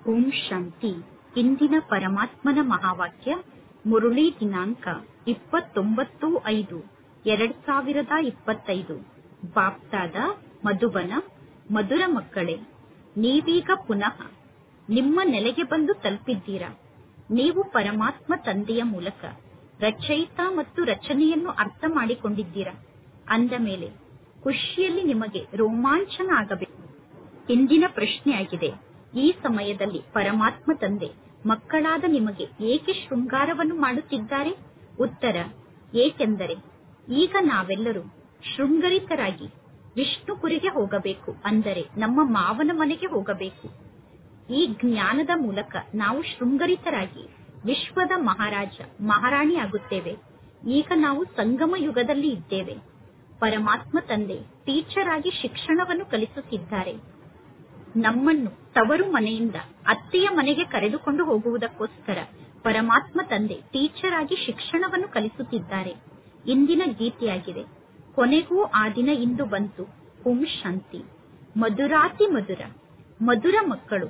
ಓಂ ಶಾಂತಿ ಇಂದಿನ ಪರಮಾತ್ಮನ ಮಹಾವಾಕ್ಯ ಮುರುಳಿ ದಿನಾಂಕ ಇಪ್ಪತ್ತೊಂಬತ್ತು ಐದು ಎರಡ್ ಸಾವಿರದ ಇಪ್ಪತ್ತೈದು ಬಾಪ್ತಾದ ಮಧುಬನ ಮಧುರ ಮಕ್ಕಳೇ ನೀವೀಗ ಪುನಃ ನಿಮ್ಮ ನೆಲೆಗೆ ಬಂದು ತಲುಪಿದ್ದೀರಾ ನೀವು ಪರಮಾತ್ಮ ತಂದೆಯ ಮೂಲಕ ರಚಯಿತ ಮತ್ತು ರಚನೆಯನ್ನು ಅರ್ಥ ಮಾಡಿಕೊಂಡಿದ್ದೀರಾ ಅಂದ ಮೇಲೆ ಖುಷಿಯಲ್ಲಿ ನಿಮಗೆ ರೋಮಾಂಚನ ಆಗಬೇಕು ಇಂದಿನ ಪ್ರಶ್ನೆಯಾಗಿದೆ ಈ ಸಮಯದಲ್ಲಿ ಪರಮಾತ್ಮ ತಂದೆ ಮಕ್ಕಳಾದ ನಿಮಗೆ ಏಕೆ ಶೃಂಗಾರವನ್ನು ಮಾಡುತ್ತಿದ್ದಾರೆ ಉತ್ತರ ಏಕೆಂದರೆ ಈಗ ನಾವೆಲ್ಲರೂ ಶೃಂಗರಿತರಾಗಿ ವಿಷ್ಣುಪುರಿಗೆ ಹೋಗಬೇಕು ಅಂದರೆ ನಮ್ಮ ಮಾವನ ಮನೆಗೆ ಹೋಗಬೇಕು ಈ ಜ್ಞಾನದ ಮೂಲಕ ನಾವು ಶೃಂಗರಿತರಾಗಿ ವಿಶ್ವದ ಮಹಾರಾಜ ಮಹಾರಾಣಿ ಆಗುತ್ತೇವೆ ಈಗ ನಾವು ಸಂಗಮ ಯುಗದಲ್ಲಿ ಇದ್ದೇವೆ ಪರಮಾತ್ಮ ತಂದೆ ಟೀಚರ್ ಆಗಿ ಶಿಕ್ಷಣವನ್ನು ಕಲಿಸುತ್ತಿದ್ದಾರೆ ನಮ್ಮನ್ನು ತವರು ಮನೆಯಿಂದ ಅತ್ತೆಯ ಮನೆಗೆ ಕರೆದುಕೊಂಡು ಹೋಗುವುದಕ್ಕೋಸ್ಕರ ಪರಮಾತ್ಮ ತಂದೆ ಟೀಚರ್ ಆಗಿ ಶಿಕ್ಷಣವನ್ನು ಕಲಿಸುತ್ತಿದ್ದಾರೆ ಇಂದಿನ ಗೀತೆಯಾಗಿದೆ ಕೊನೆಗೂ ಆ ದಿನ ಇಂದು ಬಂತು ಓಂ ಶಾಂತಿ ಮಧುರಾತಿ ಮಧುರ ಮಧುರ ಮಕ್ಕಳು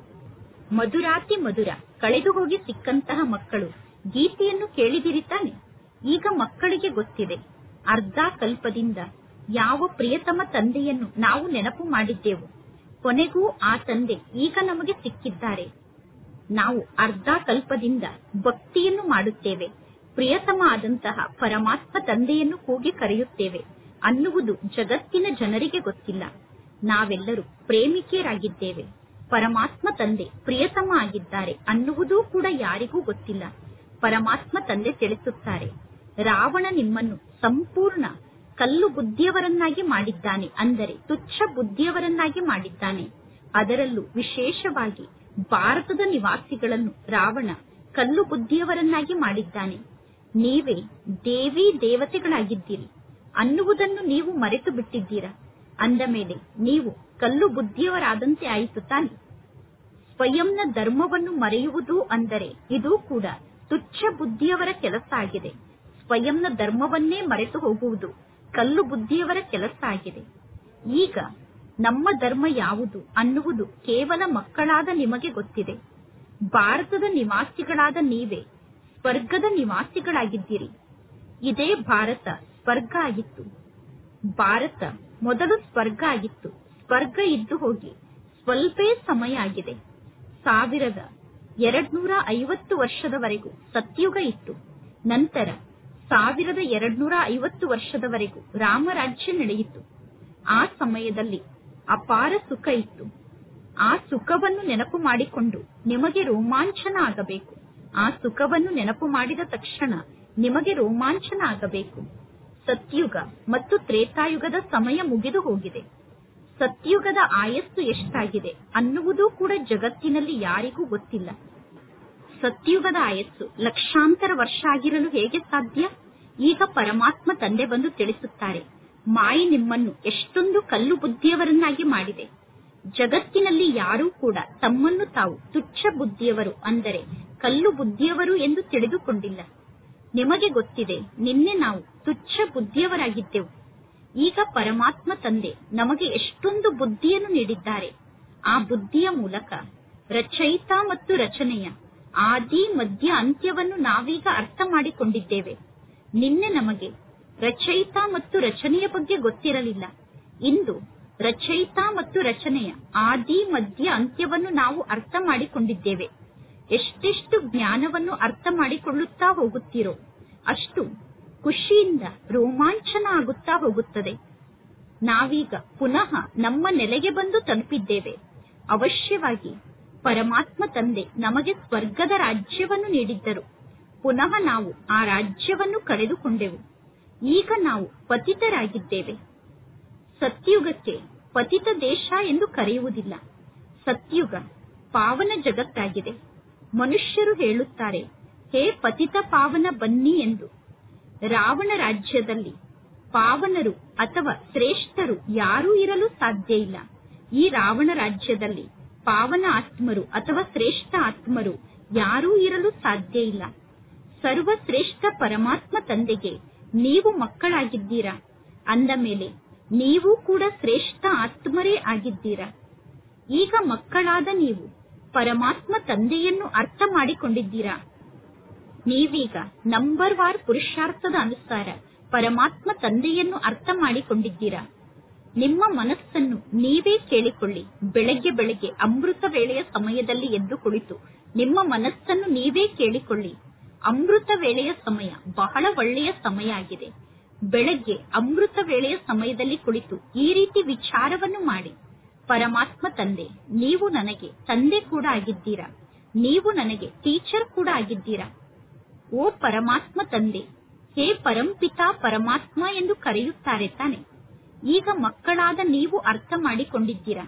ಮಧುರಾತಿ ಮಧುರ ಕಳೆದು ಹೋಗಿ ಸಿಕ್ಕಂತಹ ಮಕ್ಕಳು ಗೀತೆಯನ್ನು ಕೇಳಿದಿರಿ ತಾನೆ ಈಗ ಮಕ್ಕಳಿಗೆ ಗೊತ್ತಿದೆ ಅರ್ಧ ಕಲ್ಪದಿಂದ ಯಾವ ಪ್ರಿಯತಮ ತಂದೆಯನ್ನು ನಾವು ನೆನಪು ಮಾಡಿದ್ದೆವು ಕೊನೆಗೂ ಆ ತಂದೆ ಈಗ ನಮಗೆ ಸಿಕ್ಕಿದ್ದಾರೆ ನಾವು ಅರ್ಧ ಕಲ್ಪದಿಂದ ಭಕ್ತಿಯನ್ನು ಮಾಡುತ್ತೇವೆ ಪ್ರಿಯತಮ ಆದಂತಹ ಪರಮಾತ್ಮ ತಂದೆಯನ್ನು ಕೂಗಿ ಕರೆಯುತ್ತೇವೆ ಅನ್ನುವುದು ಜಗತ್ತಿನ ಜನರಿಗೆ ಗೊತ್ತಿಲ್ಲ ನಾವೆಲ್ಲರೂ ಪ್ರೇಮಿಕೆಯರಾಗಿದ್ದೇವೆ ಪರಮಾತ್ಮ ತಂದೆ ಪ್ರಿಯತಮ ಆಗಿದ್ದಾರೆ ಅನ್ನುವುದೂ ಕೂಡ ಯಾರಿಗೂ ಗೊತ್ತಿಲ್ಲ ಪರಮಾತ್ಮ ತಂದೆ ತಿಳಿಸುತ್ತಾರೆ ರಾವಣ ನಿಮ್ಮನ್ನು ಸಂಪೂರ್ಣ ಕಲ್ಲು ಬುದ್ಧಿಯವರನ್ನಾಗಿ ಮಾಡಿದ್ದಾನೆ ಅಂದರೆ ತುಚ್ಛ ಬುದ್ಧಿಯವರನ್ನಾಗಿ ಮಾಡಿದ್ದಾನೆ ಅದರಲ್ಲೂ ವಿಶೇಷವಾಗಿ ಭಾರತದ ನಿವಾಸಿಗಳನ್ನು ರಾವಣ ಕಲ್ಲು ಬುದ್ಧಿಯವರನ್ನಾಗಿ ಮಾಡಿದ್ದಾನೆ ನೀವೇ ದೇವಿ ದೇವತೆಗಳಾಗಿದ್ದೀರಿ ಅನ್ನುವುದನ್ನು ನೀವು ಮರೆತು ಬಿಟ್ಟಿದ್ದೀರಾ ಅಂದ ಮೇಲೆ ನೀವು ಕಲ್ಲು ಬುದ್ಧಿಯವರಾದಂತೆ ಆಯಿತು ತಾನೆ ಸ್ವಯಂನ ಧರ್ಮವನ್ನು ಮರೆಯುವುದು ಅಂದರೆ ಇದು ಕೂಡ ತುಚ್ಛ ಬುದ್ಧಿಯವರ ಕೆಲಸ ಆಗಿದೆ ಸ್ವಯಂನ ಧರ್ಮವನ್ನೇ ಮರೆತು ಹೋಗುವುದು ಕಲ್ಲು ಬುದ್ಧಿಯವರ ಕೆಲಸ ಆಗಿದೆ ಈಗ ನಮ್ಮ ಧರ್ಮ ಯಾವುದು ಅನ್ನುವುದು ಕೇವಲ ಮಕ್ಕಳಾದ ನಿಮಗೆ ಗೊತ್ತಿದೆ ಭಾರತದ ನಿವಾಸಿಗಳಾದ ನೀವೇ ಸ್ವರ್ಗದ ನಿವಾಸಿಗಳಾಗಿದ್ದೀರಿ ಇದೇ ಭಾರತ ಸ್ವರ್ಗ ಆಗಿತ್ತು ಭಾರತ ಮೊದಲು ಸ್ವರ್ಗ ಆಗಿತ್ತು ಸ್ವರ್ಗ ಇದ್ದು ಹೋಗಿ ಸ್ವಲ್ಪೇ ಸಮಯ ಆಗಿದೆ ಸಾವಿರದ ಎರಡ್ನೂರ ಐವತ್ತು ವರ್ಷದವರೆಗೂ ಸತ್ಯುಗ ಇತ್ತು ನಂತರ ಸಾವಿರದ ಎರಡ್ನೂರ ಐವತ್ತು ವರ್ಷದವರೆಗೂ ರಾಮರಾಜ್ಯ ನಡೆಯಿತು ಆ ಸಮಯದಲ್ಲಿ ಅಪಾರ ಸುಖ ಇತ್ತು ಆ ಸುಖವನ್ನು ನೆನಪು ಮಾಡಿಕೊಂಡು ನಿಮಗೆ ರೋಮಾಂಚನ ಆಗಬೇಕು ಆ ಸುಖವನ್ನು ನೆನಪು ಮಾಡಿದ ತಕ್ಷಣ ನಿಮಗೆ ರೋಮಾಂಚನ ಆಗಬೇಕು ಸತ್ಯುಗ ಮತ್ತು ತ್ರೇತಾಯುಗದ ಸಮಯ ಮುಗಿದು ಹೋಗಿದೆ ಸತ್ಯುಗದ ಆಯಸ್ಸು ಎಷ್ಟಾಗಿದೆ ಅನ್ನುವುದೂ ಕೂಡ ಜಗತ್ತಿನಲ್ಲಿ ಯಾರಿಗೂ ಗೊತ್ತಿಲ್ಲ ಸತ್ಯುಗದ ಆಯಸ್ಸು ಲಕ್ಷಾಂತರ ವರ್ಷ ಆಗಿರಲು ಹೇಗೆ ಸಾಧ್ಯ ಈಗ ಪರಮಾತ್ಮ ತಂದೆ ಬಂದು ತಿಳಿಸುತ್ತಾರೆ ಮಾಯಿ ನಿಮ್ಮನ್ನು ಎಷ್ಟೊಂದು ಕಲ್ಲು ಬುದ್ಧಿಯವರನ್ನಾಗಿ ಮಾಡಿದೆ ಜಗತ್ತಿನಲ್ಲಿ ಯಾರೂ ಕೂಡ ತಮ್ಮನ್ನು ತಾವು ತುಚ್ಛ ಬುದ್ಧಿಯವರು ಅಂದರೆ ಕಲ್ಲು ಬುದ್ಧಿಯವರು ಎಂದು ತಿಳಿದುಕೊಂಡಿಲ್ಲ ನಿಮಗೆ ಗೊತ್ತಿದೆ ನಿನ್ನೆ ನಾವು ತುಚ್ಛ ಬುದ್ಧಿಯವರಾಗಿದ್ದೆವು ಈಗ ಪರಮಾತ್ಮ ತಂದೆ ನಮಗೆ ಎಷ್ಟೊಂದು ಬುದ್ಧಿಯನ್ನು ನೀಡಿದ್ದಾರೆ ಆ ಬುದ್ಧಿಯ ಮೂಲಕ ರಚಯಿತ ಮತ್ತು ರಚನೆಯ ಆದಿ ಮಧ್ಯ ಅಂತ್ಯವನ್ನು ನಾವೀಗ ಅರ್ಥ ಮಾಡಿಕೊಂಡಿದ್ದೇವೆ ನಿನ್ನೆ ನಮಗೆ ರಚಯಿತ ಮತ್ತು ರಚನೆಯ ಬಗ್ಗೆ ಗೊತ್ತಿರಲಿಲ್ಲ ಇಂದು ರಚಯಿತ ಮತ್ತು ರಚನೆಯ ಆದಿ ಮಧ್ಯ ಅಂತ್ಯವನ್ನು ನಾವು ಅರ್ಥ ಮಾಡಿಕೊಂಡಿದ್ದೇವೆ ಎಷ್ಟೆಷ್ಟು ಜ್ಞಾನವನ್ನು ಅರ್ಥ ಮಾಡಿಕೊಳ್ಳುತ್ತಾ ಹೋಗುತ್ತೀರೋ ಅಷ್ಟು ಖುಷಿಯಿಂದ ರೋಮಾಂಚನ ಆಗುತ್ತಾ ಹೋಗುತ್ತದೆ ನಾವೀಗ ಪುನಃ ನಮ್ಮ ನೆಲೆಗೆ ಬಂದು ತಲುಪಿದ್ದೇವೆ ಅವಶ್ಯವಾಗಿ ಪರಮಾತ್ಮ ತಂದೆ ನಮಗೆ ಸ್ವರ್ಗದ ರಾಜ್ಯವನ್ನು ನೀಡಿದ್ದರು ಪುನಃ ನಾವು ಆ ರಾಜ್ಯವನ್ನು ಕಳೆದುಕೊಂಡೆವು ಈಗ ನಾವು ಪತಿತರಾಗಿದ್ದೇವೆ ಸತ್ಯುಗಕ್ಕೆ ಪತಿತ ದೇಶ ಎಂದು ಕರೆಯುವುದಿಲ್ಲ ಸತ್ಯುಗ ಪಾವನ ಜಗತ್ತಾಗಿದೆ ಮನುಷ್ಯರು ಹೇಳುತ್ತಾರೆ ಹೇ ಪತಿತ ಪಾವನ ಬನ್ನಿ ಎಂದು ರಾವಣ ರಾಜ್ಯದಲ್ಲಿ ಪಾವನರು ಅಥವಾ ಶ್ರೇಷ್ಠರು ಯಾರೂ ಇರಲು ಸಾಧ್ಯ ಇಲ್ಲ ಈ ರಾವಣ ರಾಜ್ಯದಲ್ಲಿ ಪಾವನ ಆತ್ಮರು ಅಥವಾ ಶ್ರೇಷ್ಠ ಆತ್ಮರು ಯಾರೂ ಇರಲು ಸಾಧ್ಯ ಇಲ್ಲ ಸರ್ವಶ್ರೇಷ್ಠ ಪರಮಾತ್ಮ ತಂದೆಗೆ ನೀವು ಮಕ್ಕಳಾಗಿದ್ದೀರಾ ಅಂದ ಮೇಲೆ ನೀವು ಕೂಡ ಶ್ರೇಷ್ಠ ಆತ್ಮರೇ ಆಗಿದ್ದೀರಾ ಈಗ ಮಕ್ಕಳಾದ ನೀವು ಪರಮಾತ್ಮ ತಂದೆಯನ್ನು ಅರ್ಥ ಮಾಡಿಕೊಂಡಿದ್ದೀರಾ ನೀವೀಗ ನಂಬರ್ ವಾರ್ ಪುರುಷಾರ್ಥದ ಅನುಸಾರ ಪರಮಾತ್ಮ ತಂದೆಯನ್ನು ಅರ್ಥ ಮಾಡಿಕೊಂಡಿದ್ದೀರಾ ನಿಮ್ಮ ಮನಸ್ಸನ್ನು ನೀವೇ ಕೇಳಿಕೊಳ್ಳಿ ಬೆಳಗ್ಗೆ ಬೆಳಗ್ಗೆ ಅಮೃತ ವೇಳೆಯ ಸಮಯದಲ್ಲಿ ಎದ್ದು ಕುಳಿತು ನಿಮ್ಮ ಮನಸ್ಸನ್ನು ನೀವೇ ಕೇಳಿಕೊಳ್ಳಿ ಅಮೃತ ವೇಳೆಯ ಸಮಯ ಬಹಳ ಒಳ್ಳೆಯ ಸಮಯ ಆಗಿದೆ ಬೆಳಗ್ಗೆ ಅಮೃತ ವೇಳೆಯ ಸಮಯದಲ್ಲಿ ಕುಳಿತು ಈ ರೀತಿ ವಿಚಾರವನ್ನು ಮಾಡಿ ಪರಮಾತ್ಮ ತಂದೆ ನೀವು ನನಗೆ ತಂದೆ ಕೂಡ ಆಗಿದ್ದೀರಾ ನೀವು ನನಗೆ ಟೀಚರ್ ಕೂಡ ಆಗಿದ್ದೀರಾ ಓ ಪರಮಾತ್ಮ ತಂದೆ ಹೇ ಪರಂಪಿತಾ ಪರಮಾತ್ಮ ಎಂದು ಕರೆಯುತ್ತಾರೆ ತಾನೆ ಈಗ ಮಕ್ಕಳಾದ ನೀವು ಅರ್ಥ ಮಾಡಿಕೊಂಡಿದ್ದೀರಾ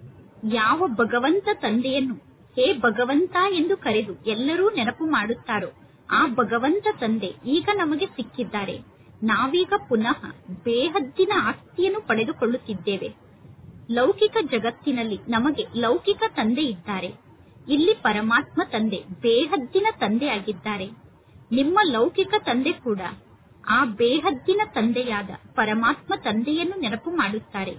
ಯಾವ ಭಗವಂತ ತಂದೆಯನ್ನು ಹೇ ಭಗವಂತ ಎಂದು ಕರೆದು ಎಲ್ಲರೂ ನೆನಪು ಮಾಡುತ್ತಾರೋ ಆ ಭಗವಂತ ತಂದೆ ಈಗ ನಮಗೆ ಸಿಕ್ಕಿದ್ದಾರೆ ನಾವೀಗ ಪುನಃ ಬೇಹದ್ದಿನ ಆಸ್ತಿಯನ್ನು ಪಡೆದುಕೊಳ್ಳುತ್ತಿದ್ದೇವೆ ಲೌಕಿಕ ಜಗತ್ತಿನಲ್ಲಿ ನಮಗೆ ಲೌಕಿಕ ತಂದೆ ಇದ್ದಾರೆ ಇಲ್ಲಿ ಪರಮಾತ್ಮ ತಂದೆ ಬೇಹದ್ದಿನ ತಂದೆ ಆಗಿದ್ದಾರೆ ನಿಮ್ಮ ಲೌಕಿಕ ತಂದೆ ಕೂಡ ಆ ಬೇಹದ್ದಿನ ತಂದೆಯಾದ ಪರಮಾತ್ಮ ತಂದೆಯನ್ನು ನೆನಪು ಮಾಡುತ್ತಾರೆ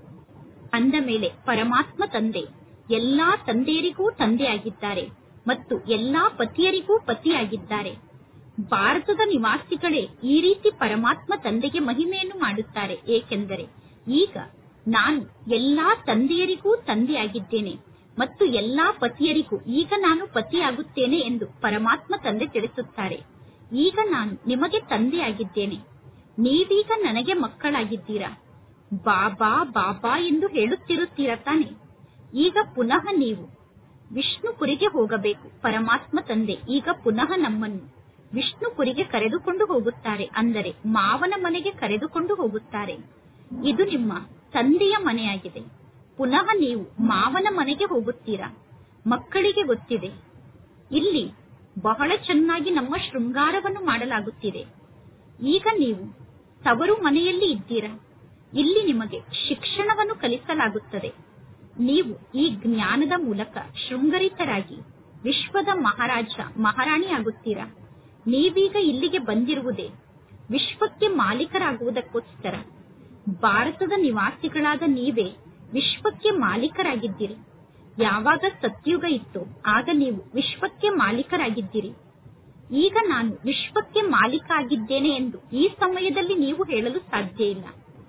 ಅಂದ ಮೇಲೆ ಪರಮಾತ್ಮ ತಂದೆ ಎಲ್ಲಾ ತಂದೆಯರಿಗೂ ತಂದೆಯಾಗಿದ್ದಾರೆ ಮತ್ತು ಎಲ್ಲಾ ಪತಿಯರಿಗೂ ಪತಿಯಾಗಿದ್ದಾರೆ ಭಾರತದ ನಿವಾಸಿಗಳೇ ಈ ರೀತಿ ಪರಮಾತ್ಮ ತಂದೆಗೆ ಮಹಿಮೆಯನ್ನು ಮಾಡುತ್ತಾರೆ ಏಕೆಂದರೆ ಈಗ ನಾನು ಎಲ್ಲಾ ತಂದೆಯರಿಗೂ ತಂದೆಯಾಗಿದ್ದೇನೆ ಮತ್ತು ಎಲ್ಲಾ ಪತಿಯರಿಗೂ ಈಗ ನಾನು ಪತಿಯಾಗುತ್ತೇನೆ ಎಂದು ಪರಮಾತ್ಮ ತಂದೆ ತಿಳಿಸುತ್ತಾರೆ ಈಗ ನಾನು ನಿಮಗೆ ತಂದೆಯಾಗಿದ್ದೇನೆ ನೀವೀಗ ನನಗೆ ಮಕ್ಕಳಾಗಿದ್ದೀರಾ ಬಾಬಾ ಬಾಬಾ ಎಂದು ಹೇಳುತ್ತಿರುತ್ತೀರ ತಾನೆ ಈಗ ಪುನಃ ನೀವು ವಿಷ್ಣುಪುರಿಗೆ ಹೋಗಬೇಕು ಪರಮಾತ್ಮ ತಂದೆ ಈಗ ಪುನಃ ನಮ್ಮನ್ನು ವಿಷ್ಣುಪುರಿಗೆ ಕರೆದುಕೊಂಡು ಹೋಗುತ್ತಾರೆ ಅಂದರೆ ಮಾವನ ಮನೆಗೆ ಕರೆದುಕೊಂಡು ಹೋಗುತ್ತಾರೆ ಇದು ನಿಮ್ಮ ತಂದೆಯ ಮನೆಯಾಗಿದೆ ಪುನಃ ನೀವು ಮಾವನ ಮನೆಗೆ ಹೋಗುತ್ತೀರಾ ಮಕ್ಕಳಿಗೆ ಗೊತ್ತಿದೆ ಇಲ್ಲಿ ಬಹಳ ಚೆನ್ನಾಗಿ ನಮ್ಮ ಶೃಂಗಾರವನ್ನು ಮಾಡಲಾಗುತ್ತಿದೆ ಈಗ ನೀವು ತವರು ಮನೆಯಲ್ಲಿ ಇದ್ದೀರಾ ಇಲ್ಲಿ ನಿಮಗೆ ಶಿಕ್ಷಣವನ್ನು ಕಲಿಸಲಾಗುತ್ತದೆ ನೀವು ಈ ಜ್ಞಾನದ ಮೂಲಕ ಶೃಂಗರಿತರಾಗಿ ವಿಶ್ವದ ಮಹಾರಾಜ ಮಹಾರಾಣಿ ಆಗುತ್ತೀರಾ ನೀವೀಗ ಇಲ್ಲಿಗೆ ಬಂದಿರುವುದೇ ವಿಶ್ವಕ್ಕೆ ಮಾಲೀಕರಾಗುವುದಕ್ಕೋಸ್ಕರ ಭಾರತದ ನಿವಾಸಿಗಳಾದ ನೀವೇ ವಿಶ್ವಕ್ಕೆ ಮಾಲೀಕರಾಗಿದ್ದೀರಿ ಯಾವಾಗ ಸತ್ಯುಗ ಇತ್ತು ಆಗ ನೀವು ವಿಶ್ವಕ್ಕೆ ಮಾಲೀಕರಾಗಿದ್ದೀರಿ ಈಗ ನಾನು ವಿಶ್ವಕ್ಕೆ ಮಾಲೀಕ ಆಗಿದ್ದೇನೆ ಎಂದು ಈ ಸಮಯದಲ್ಲಿ ನೀವು ಹೇಳಲು ಸಾಧ್ಯ ಇಲ್ಲ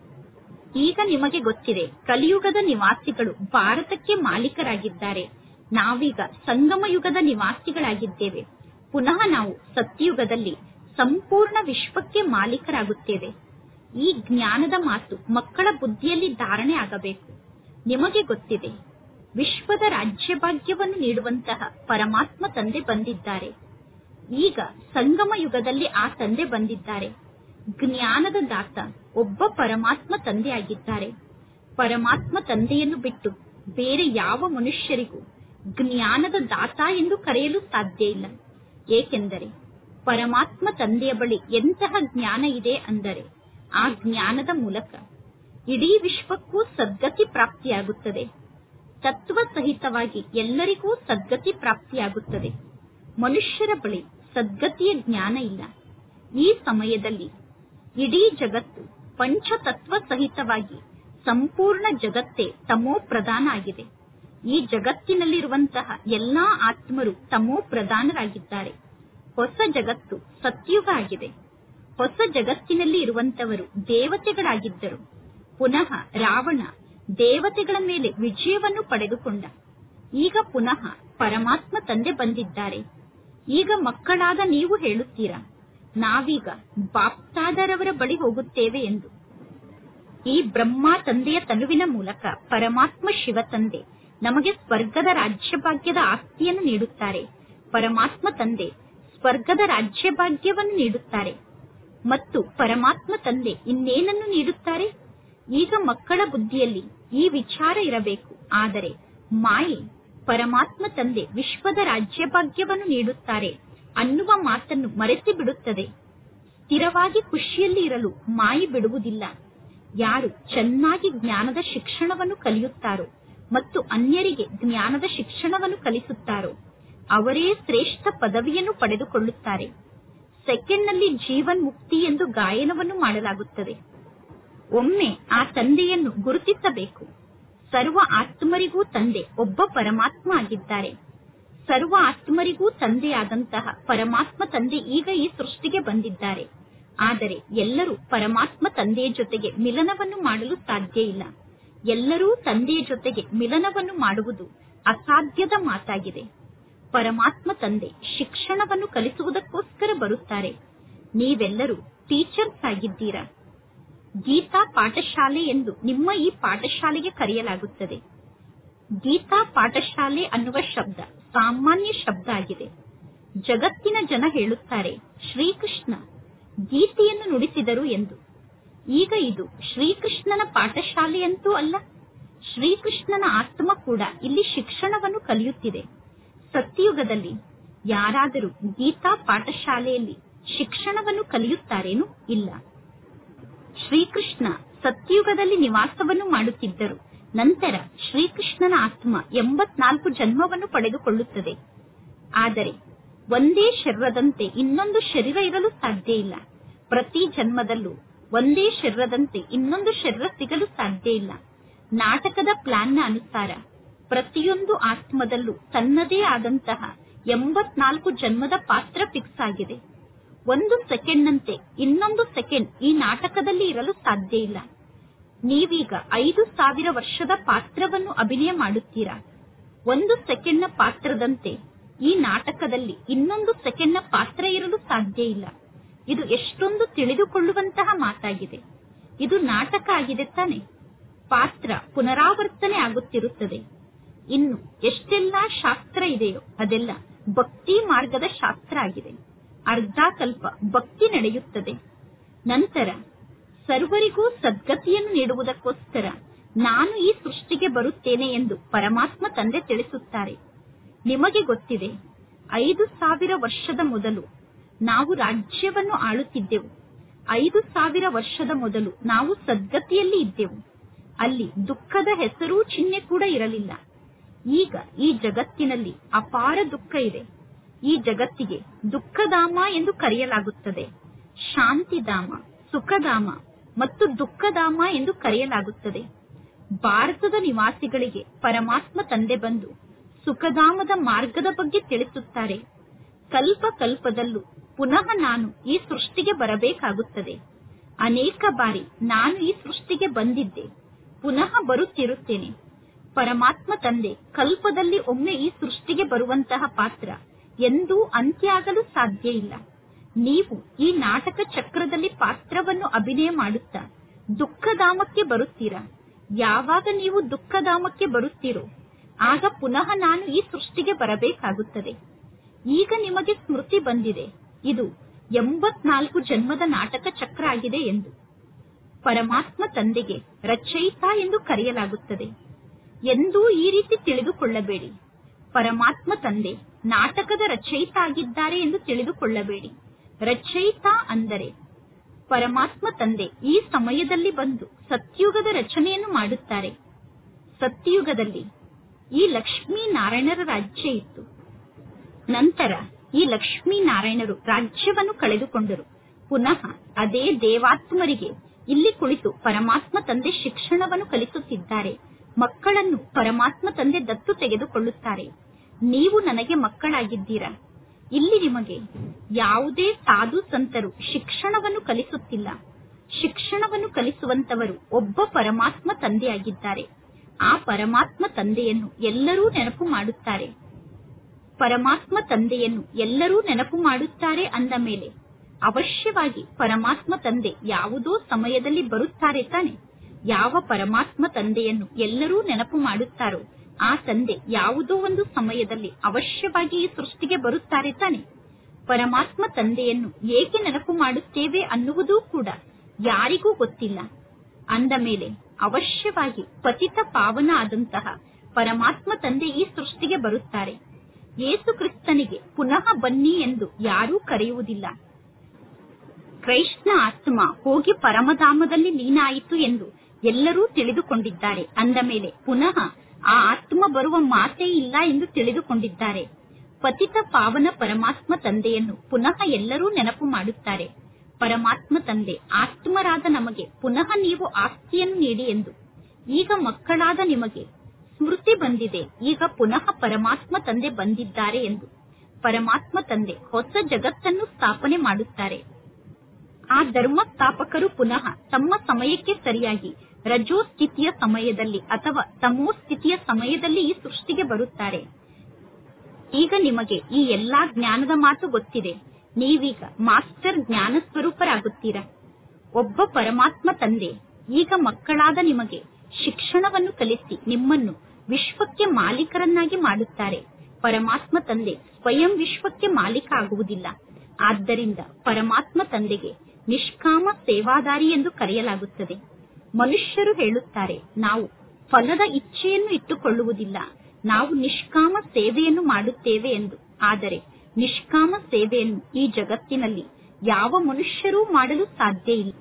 ಈಗ ನಿಮಗೆ ಗೊತ್ತಿದೆ ಕಲಿಯುಗದ ನಿವಾಸಿಗಳು ಭಾರತಕ್ಕೆ ಮಾಲೀಕರಾಗಿದ್ದಾರೆ ನಾವೀಗ ಸಂಗಮ ಯುಗದ ನಿವಾಸಿಗಳಾಗಿದ್ದೇವೆ ಪುನಃ ನಾವು ಸತ್ಯಯುಗದಲ್ಲಿ ಸಂಪೂರ್ಣ ವಿಶ್ವಕ್ಕೆ ಮಾಲೀಕರಾಗುತ್ತೇವೆ ಈ ಜ್ಞಾನದ ಮಾತು ಮಕ್ಕಳ ಬುದ್ಧಿಯಲ್ಲಿ ಧಾರಣೆ ಆಗಬೇಕು ನಿಮಗೆ ಗೊತ್ತಿದೆ ವಿಶ್ವದ ರಾಜ್ಯಭಾಗ್ಯವನ್ನು ನೀಡುವಂತಹ ಪರಮಾತ್ಮ ತಂದೆ ಬಂದಿದ್ದಾರೆ ಈಗ ಸಂಗಮ ಯುಗದಲ್ಲಿ ಆ ತಂದೆ ಬಂದಿದ್ದಾರೆ ಜ್ಞಾನದ ದಾತ ಒಬ್ಬ ಪರಮಾತ್ಮ ತಂದೆ ಆಗಿದ್ದಾರೆ ಪರಮಾತ್ಮ ತಂದೆಯನ್ನು ಬಿಟ್ಟು ಬೇರೆ ಯಾವ ಮನುಷ್ಯರಿಗೂ ಜ್ಞಾನದ ದಾತ ಎಂದು ಕರೆಯಲು ಸಾಧ್ಯ ಇಲ್ಲ ಏಕೆಂದರೆ ಪರಮಾತ್ಮ ತಂದೆಯ ಬಳಿ ಎಂತಹ ಜ್ಞಾನ ಇದೆ ಅಂದರೆ ಆ ಜ್ಞಾನದ ಮೂಲಕ ಇಡೀ ವಿಶ್ವಕ್ಕೂ ಸದ್ಗತಿ ಪ್ರಾಪ್ತಿಯಾಗುತ್ತದೆ ತತ್ವ ಸಹಿತವಾಗಿ ಎಲ್ಲರಿಗೂ ಸದ್ಗತಿ ಪ್ರಾಪ್ತಿಯಾಗುತ್ತದೆ ಮನುಷ್ಯರ ಬಳಿ ಸದ್ಗತಿಯ ಜ್ಞಾನ ಇಲ್ಲ ಈ ಸಮಯದಲ್ಲಿ ಇಡೀ ಜಗತ್ತು ಪಂಚತತ್ವ ಸಹಿತವಾಗಿ ಸಂಪೂರ್ಣ ಜಗತ್ತೇ ತಮೋ ಪ್ರಧಾನ ಆಗಿದೆ ಈ ಜಗತ್ತಿನಲ್ಲಿರುವಂತಹ ಎಲ್ಲಾ ಆತ್ಮರು ತಮೋ ಪ್ರಧಾನರಾಗಿದ್ದಾರೆ ಹೊಸ ಜಗತ್ತು ಸತ್ಯುಗ ಆಗಿದೆ ಹೊಸ ಜಗತ್ತಿನಲ್ಲಿ ಇರುವಂತವರು ದೇವತೆಗಳಾಗಿದ್ದರು ಪುನಃ ರಾವಣ ದೇವತೆಗಳ ಮೇಲೆ ವಿಜಯವನ್ನು ಪಡೆದುಕೊಂಡ ಈಗ ಪುನಃ ಪರಮಾತ್ಮ ತಂದೆ ಬಂದಿದ್ದಾರೆ ಈಗ ಮಕ್ಕಳಾದ ನೀವು ಹೇಳುತ್ತೀರಾ ನಾವೀಗ ಬಾಪ್ತಾದರವರ ಬಳಿ ಹೋಗುತ್ತೇವೆ ಎಂದು ಈ ಬ್ರಹ್ಮ ತಂದೆಯ ತನುವಿನ ಮೂಲಕ ಪರಮಾತ್ಮ ಶಿವ ತಂದೆ ನಮಗೆ ಸ್ವರ್ಗದ ರಾಜ್ಯಭಾಗ್ಯದ ಆಸ್ತಿಯನ್ನು ನೀಡುತ್ತಾರೆ ಪರಮಾತ್ಮ ತಂದೆ ಸ್ವರ್ಗದ ರಾಜ್ಯಭಾಗ್ಯವನ್ನು ನೀಡುತ್ತಾರೆ ಮತ್ತು ಪರಮಾತ್ಮ ತಂದೆ ಇನ್ನೇನನ್ನು ನೀಡುತ್ತಾರೆ ಈಗ ಮಕ್ಕಳ ಬುದ್ಧಿಯಲ್ಲಿ ಈ ವಿಚಾರ ಇರಬೇಕು ಆದರೆ ಮಾಯೆ ಪರಮಾತ್ಮ ತಂದೆ ವಿಶ್ವದ ರಾಜ್ಯಭಾಗ್ಯವನ್ನು ನೀಡುತ್ತಾರೆ ಅನ್ನುವ ಮಾತನ್ನು ಮರೆತು ಬಿಡುತ್ತದೆ ಸ್ಥಿರವಾಗಿ ಖುಷಿಯಲ್ಲಿ ಇರಲು ಮಾಯಿ ಬಿಡುವುದಿಲ್ಲ ಯಾರು ಚೆನ್ನಾಗಿ ಜ್ಞಾನದ ಶಿಕ್ಷಣವನ್ನು ಕಲಿಯುತ್ತಾರೋ ಮತ್ತು ಅನ್ಯರಿಗೆ ಜ್ಞಾನದ ಶಿಕ್ಷಣವನ್ನು ಕಲಿಸುತ್ತಾರೋ ಅವರೇ ಶ್ರೇಷ್ಠ ಪದವಿಯನ್ನು ಪಡೆದುಕೊಳ್ಳುತ್ತಾರೆ ಸೆಕೆಂಡ್ನಲ್ಲಿ ಜೀವನ್ ಮುಕ್ತಿ ಎಂದು ಗಾಯನವನ್ನು ಮಾಡಲಾಗುತ್ತದೆ ಒಮ್ಮೆ ಆ ತಂದೆಯನ್ನು ಗುರುತಿಸಬೇಕು ಸರ್ವ ಆತ್ಮರಿಗೂ ತಂದೆ ಒಬ್ಬ ಪರಮಾತ್ಮ ಆಗಿದ್ದಾರೆ ಸರ್ವ ಆತ್ಮರಿಗೂ ತಂದೆಯಾದಂತಹ ಪರಮಾತ್ಮ ತಂದೆ ಈಗ ಈ ಸೃಷ್ಟಿಗೆ ಬಂದಿದ್ದಾರೆ ಆದರೆ ಎಲ್ಲರೂ ಪರಮಾತ್ಮ ತಂದೆಯ ಜೊತೆಗೆ ಮಿಲನವನ್ನು ಮಾಡಲು ಸಾಧ್ಯ ಇಲ್ಲ ಎಲ್ಲರೂ ತಂದೆಯ ಜೊತೆಗೆ ಮಿಲನವನ್ನು ಮಾಡುವುದು ಅಸಾಧ್ಯದ ಮಾತಾಗಿದೆ ಪರಮಾತ್ಮ ತಂದೆ ಶಿಕ್ಷಣವನ್ನು ಕಲಿಸುವುದಕ್ಕೋಸ್ಕರ ಬರುತ್ತಾರೆ ನೀವೆಲ್ಲರೂ ಟೀಚರ್ಸ್ ಆಗಿದ್ದೀರಾ ಗೀತಾ ಪಾಠಶಾಲೆ ಎಂದು ನಿಮ್ಮ ಈ ಪಾಠಶಾಲೆಗೆ ಕರೆಯಲಾಗುತ್ತದೆ ಗೀತಾ ಪಾಠಶಾಲೆ ಅನ್ನುವ ಶಬ್ದ ಸಾಮಾನ್ಯ ಶಬ್ದ ಆಗಿದೆ ಜಗತ್ತಿನ ಜನ ಹೇಳುತ್ತಾರೆ ಶ್ರೀಕೃಷ್ಣ ಗೀತೆಯನ್ನು ನುಡಿಸಿದರು ಎಂದು ಈಗ ಇದು ಶ್ರೀಕೃಷ್ಣನ ಪಾಠಶಾಲೆಯಂತೂ ಅಲ್ಲ ಶ್ರೀಕೃಷ್ಣನ ಆತ್ಮ ಕೂಡ ಇಲ್ಲಿ ಶಿಕ್ಷಣವನ್ನು ಕಲಿಯುತ್ತಿದೆ ಸತ್ಯಯುಗದಲ್ಲಿ ಯಾರಾದರೂ ಗೀತಾ ಪಾಠಶಾಲೆಯಲ್ಲಿ ಶಿಕ್ಷಣವನ್ನು ಕಲಿಯುತ್ತಾರೇನು ಇಲ್ಲ ಶ್ರೀಕೃಷ್ಣ ಸತ್ಯಯುಗದಲ್ಲಿ ನಿವಾಸವನ್ನು ಮಾಡುತ್ತಿದ್ದರು ನಂತರ ಶ್ರೀಕೃಷ್ಣನ ಆತ್ಮ ಎಂಬತ್ನಾಲ್ಕು ಜನ್ಮವನ್ನು ಪಡೆದುಕೊಳ್ಳುತ್ತದೆ ಆದರೆ ಒಂದೇ ಶರೀರದಂತೆ ಇನ್ನೊಂದು ಶರೀರ ಇರಲು ಸಾಧ್ಯ ಇಲ್ಲ ಪ್ರತಿ ಜನ್ಮದಲ್ಲೂ ಒಂದೇ ಶರೀರದಂತೆ ಇನ್ನೊಂದು ಶರೀರ ಸಿಗಲು ಸಾಧ್ಯ ಇಲ್ಲ ನಾಟಕದ ಪ್ಲಾನ್ನ ಅನುಸಾರ ಪ್ರತಿಯೊಂದು ಆತ್ಮದಲ್ಲೂ ತನ್ನದೇ ಆದಂತಹ ಎಂಬತ್ನಾಲ್ಕು ಜನ್ಮದ ಪಾತ್ರ ಫಿಕ್ಸ್ ಆಗಿದೆ ಒಂದು ಸೆಕೆಂಡ್ನಂತೆ ಇನ್ನೊಂದು ಸೆಕೆಂಡ್ ಈ ನಾಟಕದಲ್ಲಿ ಇರಲು ಸಾಧ್ಯ ಇಲ್ಲ ನೀವೀಗ ಐದು ಸಾವಿರ ವರ್ಷದ ಪಾತ್ರವನ್ನು ಅಭಿನಯ ಮಾಡುತ್ತೀರಾ ಒಂದು ಸೆಕೆಂಡ್ನ ಪಾತ್ರದಂತೆ ಈ ನಾಟಕದಲ್ಲಿ ಇನ್ನೊಂದು ಸೆಕೆಂಡ್ನ ಪಾತ್ರ ಇರಲು ಸಾಧ್ಯ ಇಲ್ಲ ಇದು ಎಷ್ಟೊಂದು ತಿಳಿದುಕೊಳ್ಳುವಂತಹ ಮಾತಾಗಿದೆ ಇದು ನಾಟಕ ಆಗಿದೆ ತಾನೆ ಪಾತ್ರ ಪುನರಾವರ್ತನೆ ಆಗುತ್ತಿರುತ್ತದೆ ಇನ್ನು ಎಷ್ಟೆಲ್ಲಾ ಶಾಸ್ತ್ರ ಇದೆಯೋ ಅದೆಲ್ಲ ಭಕ್ತಿ ಮಾರ್ಗದ ಶಾಸ್ತ್ರ ಆಗಿದೆ ಅರ್ಧ ಕಲ್ಪ ಭಕ್ತಿ ನಡೆಯುತ್ತದೆ ನಂತರ ಸರ್ವರಿಗೂ ಸದ್ಗತಿಯನ್ನು ನೀಡುವುದಕ್ಕೋಸ್ಕರ ನಾನು ಈ ಸೃಷ್ಟಿಗೆ ಬರುತ್ತೇನೆ ಎಂದು ಪರಮಾತ್ಮ ತಂದೆ ತಿಳಿಸುತ್ತಾರೆ ನಿಮಗೆ ಗೊತ್ತಿದೆ ಐದು ಸಾವಿರ ವರ್ಷದ ಮೊದಲು ನಾವು ರಾಜ್ಯವನ್ನು ಆಳುತ್ತಿದ್ದೆವು ಐದು ಸಾವಿರ ವರ್ಷದ ಮೊದಲು ನಾವು ಸದ್ಗತಿಯಲ್ಲಿ ಇದ್ದೆವು ಅಲ್ಲಿ ದುಃಖದ ಹೆಸರೂ ಚಿಹ್ನೆ ಕೂಡ ಇರಲಿಲ್ಲ ಈಗ ಈ ಜಗತ್ತಿನಲ್ಲಿ ಅಪಾರ ದುಃಖ ಇದೆ ಈ ಜಗತ್ತಿಗೆ ದುಃಖಧಾಮ ಎಂದು ಕರೆಯಲಾಗುತ್ತದೆ ಶಾಂತಿಧಾಮ ಸುಖಧಾಮ ಮತ್ತು ದುಃಖಧಾಮ ಎಂದು ಕರೆಯಲಾಗುತ್ತದೆ ಭಾರತದ ನಿವಾಸಿಗಳಿಗೆ ಪರಮಾತ್ಮ ತಂದೆ ಬಂದು ಸುಖಧಾಮದ ಮಾರ್ಗದ ಬಗ್ಗೆ ತಿಳಿಸುತ್ತಾರೆ ಕಲ್ಪ ಕಲ್ಪದಲ್ಲೂ ಪುನಃ ನಾನು ಈ ಸೃಷ್ಟಿಗೆ ಬರಬೇಕಾಗುತ್ತದೆ ಅನೇಕ ಬಾರಿ ನಾನು ಈ ಸೃಷ್ಟಿಗೆ ಬಂದಿದ್ದೆ ಪುನಃ ಬರುತ್ತಿರುತ್ತೇನೆ ಪರಮಾತ್ಮ ತಂದೆ ಕಲ್ಪದಲ್ಲಿ ಒಮ್ಮೆ ಈ ಸೃಷ್ಟಿಗೆ ಬರುವಂತಹ ಪಾತ್ರ ಎಂದೂ ಅಂತ್ಯ ಆಗಲು ಸಾಧ್ಯ ಇಲ್ಲ ನೀವು ಈ ನಾಟಕ ಚಕ್ರದಲ್ಲಿ ಪಾತ್ರವನ್ನು ಅಭಿನಯ ಮಾಡುತ್ತಾ ದುಃಖಧಾಮಕ್ಕೆ ಬರುತ್ತೀರಾ ಯಾವಾಗ ನೀವು ದುಃಖಧಾಮಕ್ಕೆ ಬರುತ್ತೀರೋ ಆಗ ಪುನಃ ನಾನು ಈ ಸೃಷ್ಟಿಗೆ ಬರಬೇಕಾಗುತ್ತದೆ ಈಗ ನಿಮಗೆ ಸ್ಮೃತಿ ಬಂದಿದೆ ಇದು ಎಂಬತ್ನಾಲ್ಕು ಜನ್ಮದ ನಾಟಕ ಚಕ್ರ ಆಗಿದೆ ಎಂದು ಪರಮಾತ್ಮ ತಂದೆಗೆ ರಚಯಿತ ಎಂದು ಕರೆಯಲಾಗುತ್ತದೆ ಎಂದೂ ಈ ರೀತಿ ತಿಳಿದುಕೊಳ್ಳಬೇಡಿ ಪರಮಾತ್ಮ ತಂದೆ ನಾಟಕದ ರಚಯಿತ ಆಗಿದ್ದಾರೆ ಎಂದು ತಿಳಿದುಕೊಳ್ಳಬೇಡಿ ರಚಯಿತ ಅಂದರೆ ಪರಮಾತ್ಮ ತಂದೆ ಈ ಸಮಯದಲ್ಲಿ ಬಂದು ಸತ್ಯುಗದ ರಚನೆಯನ್ನು ಮಾಡುತ್ತಾರೆ ಸತ್ಯಯುಗದಲ್ಲಿ ಈ ಲಕ್ಷ್ಮೀ ನಾರಾಯಣರ ರಾಜ್ಯ ಇತ್ತು ನಂತರ ಈ ಲಕ್ಷ್ಮೀ ನಾರಾಯಣರು ರಾಜ್ಯವನ್ನು ಕಳೆದುಕೊಂಡರು ಪುನಃ ಅದೇ ದೇವಾತ್ಮರಿಗೆ ಇಲ್ಲಿ ಕುಳಿತು ಪರಮಾತ್ಮ ತಂದೆ ಶಿಕ್ಷಣವನ್ನು ಕಲಿಸುತ್ತಿದ್ದಾರೆ ಮಕ್ಕಳನ್ನು ಪರಮಾತ್ಮ ತಂದೆ ದತ್ತು ತೆಗೆದುಕೊಳ್ಳುತ್ತಾರೆ ನೀವು ನನಗೆ ಮಕ್ಕಳಾಗಿದ್ದೀರಾ ಇಲ್ಲಿ ನಿಮಗೆ ಯಾವುದೇ ಸಾಧು ಸಂತರು ಶಿಕ್ಷಣವನ್ನು ಕಲಿಸುತ್ತಿಲ್ಲ ಶಿಕ್ಷಣವನ್ನು ಕಲಿಸುವಂತವರು ಒಬ್ಬ ಪರಮಾತ್ಮ ತಂದೆಯಾಗಿದ್ದಾರೆ ಆ ಪರಮಾತ್ಮ ತಂದೆಯನ್ನು ಎಲ್ಲರೂ ನೆನಪು ಮಾಡುತ್ತಾರೆ ಪರಮಾತ್ಮ ತಂದೆಯನ್ನು ಎಲ್ಲರೂ ನೆನಪು ಮಾಡುತ್ತಾರೆ ಅಂದ ಮೇಲೆ ಅವಶ್ಯವಾಗಿ ಪರಮಾತ್ಮ ತಂದೆ ಯಾವುದೋ ಸಮಯದಲ್ಲಿ ಬರುತ್ತಾರೆ ತಾನೆ ಯಾವ ಪರಮಾತ್ಮ ತಂದೆಯನ್ನು ಎಲ್ಲರೂ ನೆನಪು ಮಾಡುತ್ತಾರೋ ಆ ತಂದೆ ಯಾವುದೋ ಒಂದು ಸಮಯದಲ್ಲಿ ಅವಶ್ಯವಾಗಿ ಈ ಸೃಷ್ಟಿಗೆ ಬರುತ್ತಾರೆ ತಾನೆ ಪರಮಾತ್ಮ ತಂದೆಯನ್ನು ಏಕೆ ನೆನಪು ಮಾಡುತ್ತೇವೆ ಅನ್ನುವುದೂ ಕೂಡ ಯಾರಿಗೂ ಗೊತ್ತಿಲ್ಲ ಅಂದ ಮೇಲೆ ಅವಶ್ಯವಾಗಿ ಪತಿತ ಪಾವನ ಆದಂತಹ ಪರಮಾತ್ಮ ತಂದೆ ಈ ಸೃಷ್ಟಿಗೆ ಬರುತ್ತಾರೆ ಯೇಸು ಕ್ರಿಸ್ತನಿಗೆ ಪುನಃ ಬನ್ನಿ ಎಂದು ಯಾರೂ ಕರೆಯುವುದಿಲ್ಲ ಕೃಷ್ಣ ಆತ್ಮ ಹೋಗಿ ಪರಮಧಾಮದಲ್ಲಿ ಲೀನಾಯಿತು ಎಂದು ಎಲ್ಲರೂ ತಿಳಿದುಕೊಂಡಿದ್ದಾರೆ ಅಂದ ಮೇಲೆ ಪುನಃ ಆ ಆತ್ಮ ಬರುವ ಮಾತೇ ಇಲ್ಲ ಎಂದು ತಿಳಿದುಕೊಂಡಿದ್ದಾರೆ ಪತಿತ ಪಾವನ ಪರಮಾತ್ಮ ತಂದೆಯನ್ನು ಪುನಃ ಎಲ್ಲರೂ ನೆನಪು ಮಾಡುತ್ತಾರೆ ಪರಮಾತ್ಮ ತಂದೆ ಆತ್ಮರಾದ ನಮಗೆ ಪುನಃ ನೀವು ಆಸ್ತಿಯನ್ನು ನೀಡಿ ಎಂದು ಈಗ ಮಕ್ಕಳಾದ ನಿಮಗೆ ಸ್ಮೃತಿ ಬಂದಿದೆ ಈಗ ಪುನಃ ಪರಮಾತ್ಮ ತಂದೆ ಬಂದಿದ್ದಾರೆ ಎಂದು ಪರಮಾತ್ಮ ತಂದೆ ಹೊಸ ಜಗತ್ತನ್ನು ಸ್ಥಾಪನೆ ಮಾಡುತ್ತಾರೆ ಆ ಧರ್ಮ ಸ್ಥಾಪಕರು ಪುನಃ ತಮ್ಮ ಸಮಯಕ್ಕೆ ಸರಿಯಾಗಿ ರಜೋ ಸ್ಥಿತಿಯ ಸಮಯದಲ್ಲಿ ಅಥವಾ ತಮೋ ಸ್ಥಿತಿಯ ಸಮಯದಲ್ಲಿ ಈ ಸೃಷ್ಟಿಗೆ ಬರುತ್ತಾರೆ ಈಗ ನಿಮಗೆ ಈ ಎಲ್ಲಾ ಜ್ಞಾನದ ಮಾತು ಗೊತ್ತಿದೆ ನೀವೀಗ ಮಾಸ್ಟರ್ ಜ್ಞಾನ ಸ್ವರೂಪರಾಗುತ್ತೀರಾ ಒಬ್ಬ ಪರಮಾತ್ಮ ತಂದೆ ಈಗ ಮಕ್ಕಳಾದ ನಿಮಗೆ ಶಿಕ್ಷಣವನ್ನು ಕಲಿಸಿ ನಿಮ್ಮನ್ನು ವಿಶ್ವಕ್ಕೆ ಮಾಲೀಕರನ್ನಾಗಿ ಮಾಡುತ್ತಾರೆ ಪರಮಾತ್ಮ ತಂದೆ ಸ್ವಯಂ ವಿಶ್ವಕ್ಕೆ ಮಾಲೀಕ ಆಗುವುದಿಲ್ಲ ಆದ್ದರಿಂದ ಪರಮಾತ್ಮ ತಂದೆಗೆ ನಿಷ್ಕಾಮ ಸೇವಾದಾರಿ ಎಂದು ಕರೆಯಲಾಗುತ್ತದೆ ಮನುಷ್ಯರು ಹೇಳುತ್ತಾರೆ ನಾವು ಫಲದ ಇಚ್ಛೆಯನ್ನು ಇಟ್ಟುಕೊಳ್ಳುವುದಿಲ್ಲ ನಾವು ನಿಷ್ಕಾಮ ಸೇವೆಯನ್ನು ಮಾಡುತ್ತೇವೆ ಎಂದು ಆದರೆ ನಿಷ್ಕಾಮ ಸೇವೆಯನ್ನು ಈ ಜಗತ್ತಿನಲ್ಲಿ ಯಾವ ಮನುಷ್ಯರೂ ಮಾಡಲು ಸಾಧ್ಯ ಇಲ್ಲ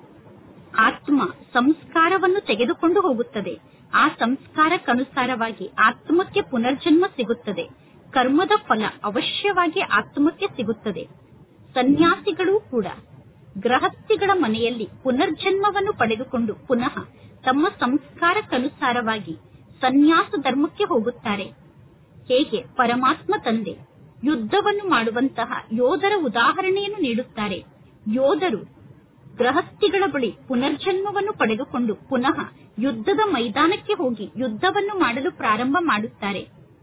ಆತ್ಮ ಸಂಸ್ಕಾರವನ್ನು ತೆಗೆದುಕೊಂಡು ಹೋಗುತ್ತದೆ ಆ ಸಂಸ್ಕಾರಕ್ಕನುಸಾರವಾಗಿ ಆತ್ಮಕ್ಕೆ ಪುನರ್ಜನ್ಮ ಸಿಗುತ್ತದೆ ಕರ್ಮದ ಫಲ ಅವಶ್ಯವಾಗಿ ಆತ್ಮಕ್ಕೆ ಸಿಗುತ್ತದೆ ಸನ್ಯಾಸಿಗಳೂ ಕೂಡ ಗೃಹಸ್ಥಿಗಳ ಮನೆಯಲ್ಲಿ ಪುನರ್ಜನ್ಮವನ್ನು ಪಡೆದುಕೊಂಡು ಪುನಃ ತಮ್ಮ ಸಂಸ್ಕಾರಕ್ಕನುಸಾರವಾಗಿ ಸನ್ಯಾಸ ಧರ್ಮಕ್ಕೆ ಹೋಗುತ್ತಾರೆ ಹೇಗೆ ಪರಮಾತ್ಮ ತಂದೆ ಯುದ್ಧವನ್ನು ಮಾಡುವಂತಹ ಯೋಧರ ಉದಾಹರಣೆಯನ್ನು ನೀಡುತ್ತಾರೆ ಯೋಧರು ಗೃಹಸ್ಥಿಗಳ ಬಳಿ ಪುನರ್ಜನ್ಮವನ್ನು ಪಡೆದುಕೊಂಡು ಪುನಃ ಯುದ್ಧದ ಮೈದಾನಕ್ಕೆ ಹೋಗಿ ಯುದ್ಧವನ್ನು ಮಾಡಲು ಪ್ರಾರಂಭ ಮಾಡುತ್ತಾರೆ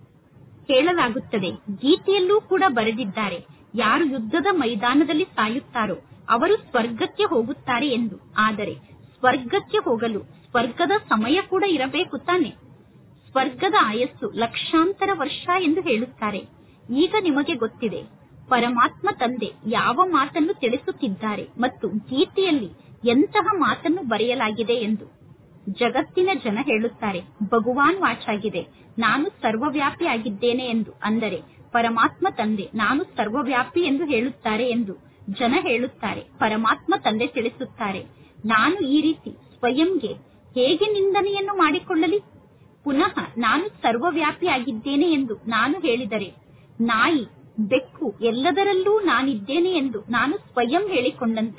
ಹೇಳಲಾಗುತ್ತದೆ ಗೀತೆಯಲ್ಲೂ ಕೂಡ ಬರೆದಿದ್ದಾರೆ ಯಾರು ಯುದ್ಧದ ಮೈದಾನದಲ್ಲಿ ಸಾಯುತ್ತಾರೋ ಅವರು ಸ್ವರ್ಗಕ್ಕೆ ಹೋಗುತ್ತಾರೆ ಎಂದು ಆದರೆ ಸ್ವರ್ಗಕ್ಕೆ ಹೋಗಲು ಸ್ವರ್ಗದ ಸಮಯ ಕೂಡ ಇರಬೇಕು ತಾನೆ ಸ್ವರ್ಗದ ಆಯಸ್ಸು ಲಕ್ಷಾಂತರ ವರ್ಷ ಎಂದು ಹೇಳುತ್ತಾರೆ ಈಗ ನಿಮಗೆ ಗೊತ್ತಿದೆ ಪರಮಾತ್ಮ ತಂದೆ ಯಾವ ಮಾತನ್ನು ತಿಳಿಸುತ್ತಿದ್ದಾರೆ ಮತ್ತು ಗೀತೆಯಲ್ಲಿ ಎಂತಹ ಮಾತನ್ನು ಬರೆಯಲಾಗಿದೆ ಎಂದು ಜಗತ್ತಿನ ಜನ ಹೇಳುತ್ತಾರೆ ಭಗವಾನ್ ವಾಚಾಗಿದೆ ನಾನು ಸರ್ವವ್ಯಾಪಿ ಆಗಿದ್ದೇನೆ ಎಂದು ಅಂದರೆ ಪರಮಾತ್ಮ ತಂದೆ ನಾನು ಸರ್ವವ್ಯಾಪಿ ಎಂದು ಹೇಳುತ್ತಾರೆ ಎಂದು ಜನ ಹೇಳುತ್ತಾರೆ ಪರಮಾತ್ಮ ತಂದೆ ತಿಳಿಸುತ್ತಾರೆ ನಾನು ಈ ರೀತಿ ಸ್ವಯಂಗೆ ಹೇಗೆ ನಿಂದನೆಯನ್ನು ಮಾಡಿಕೊಳ್ಳಲಿ ಪುನಃ ನಾನು ಸರ್ವವ್ಯಾಪಿ ಆಗಿದ್ದೇನೆ ಎಂದು ನಾನು ಹೇಳಿದರೆ ನಾಯಿ ಬೆಕ್ಕು ಎಲ್ಲದರಲ್ಲೂ ನಾನಿದ್ದೇನೆ ಎಂದು ನಾನು ಸ್ವಯಂ ಹೇಳಿಕೊಂಡಂತೆ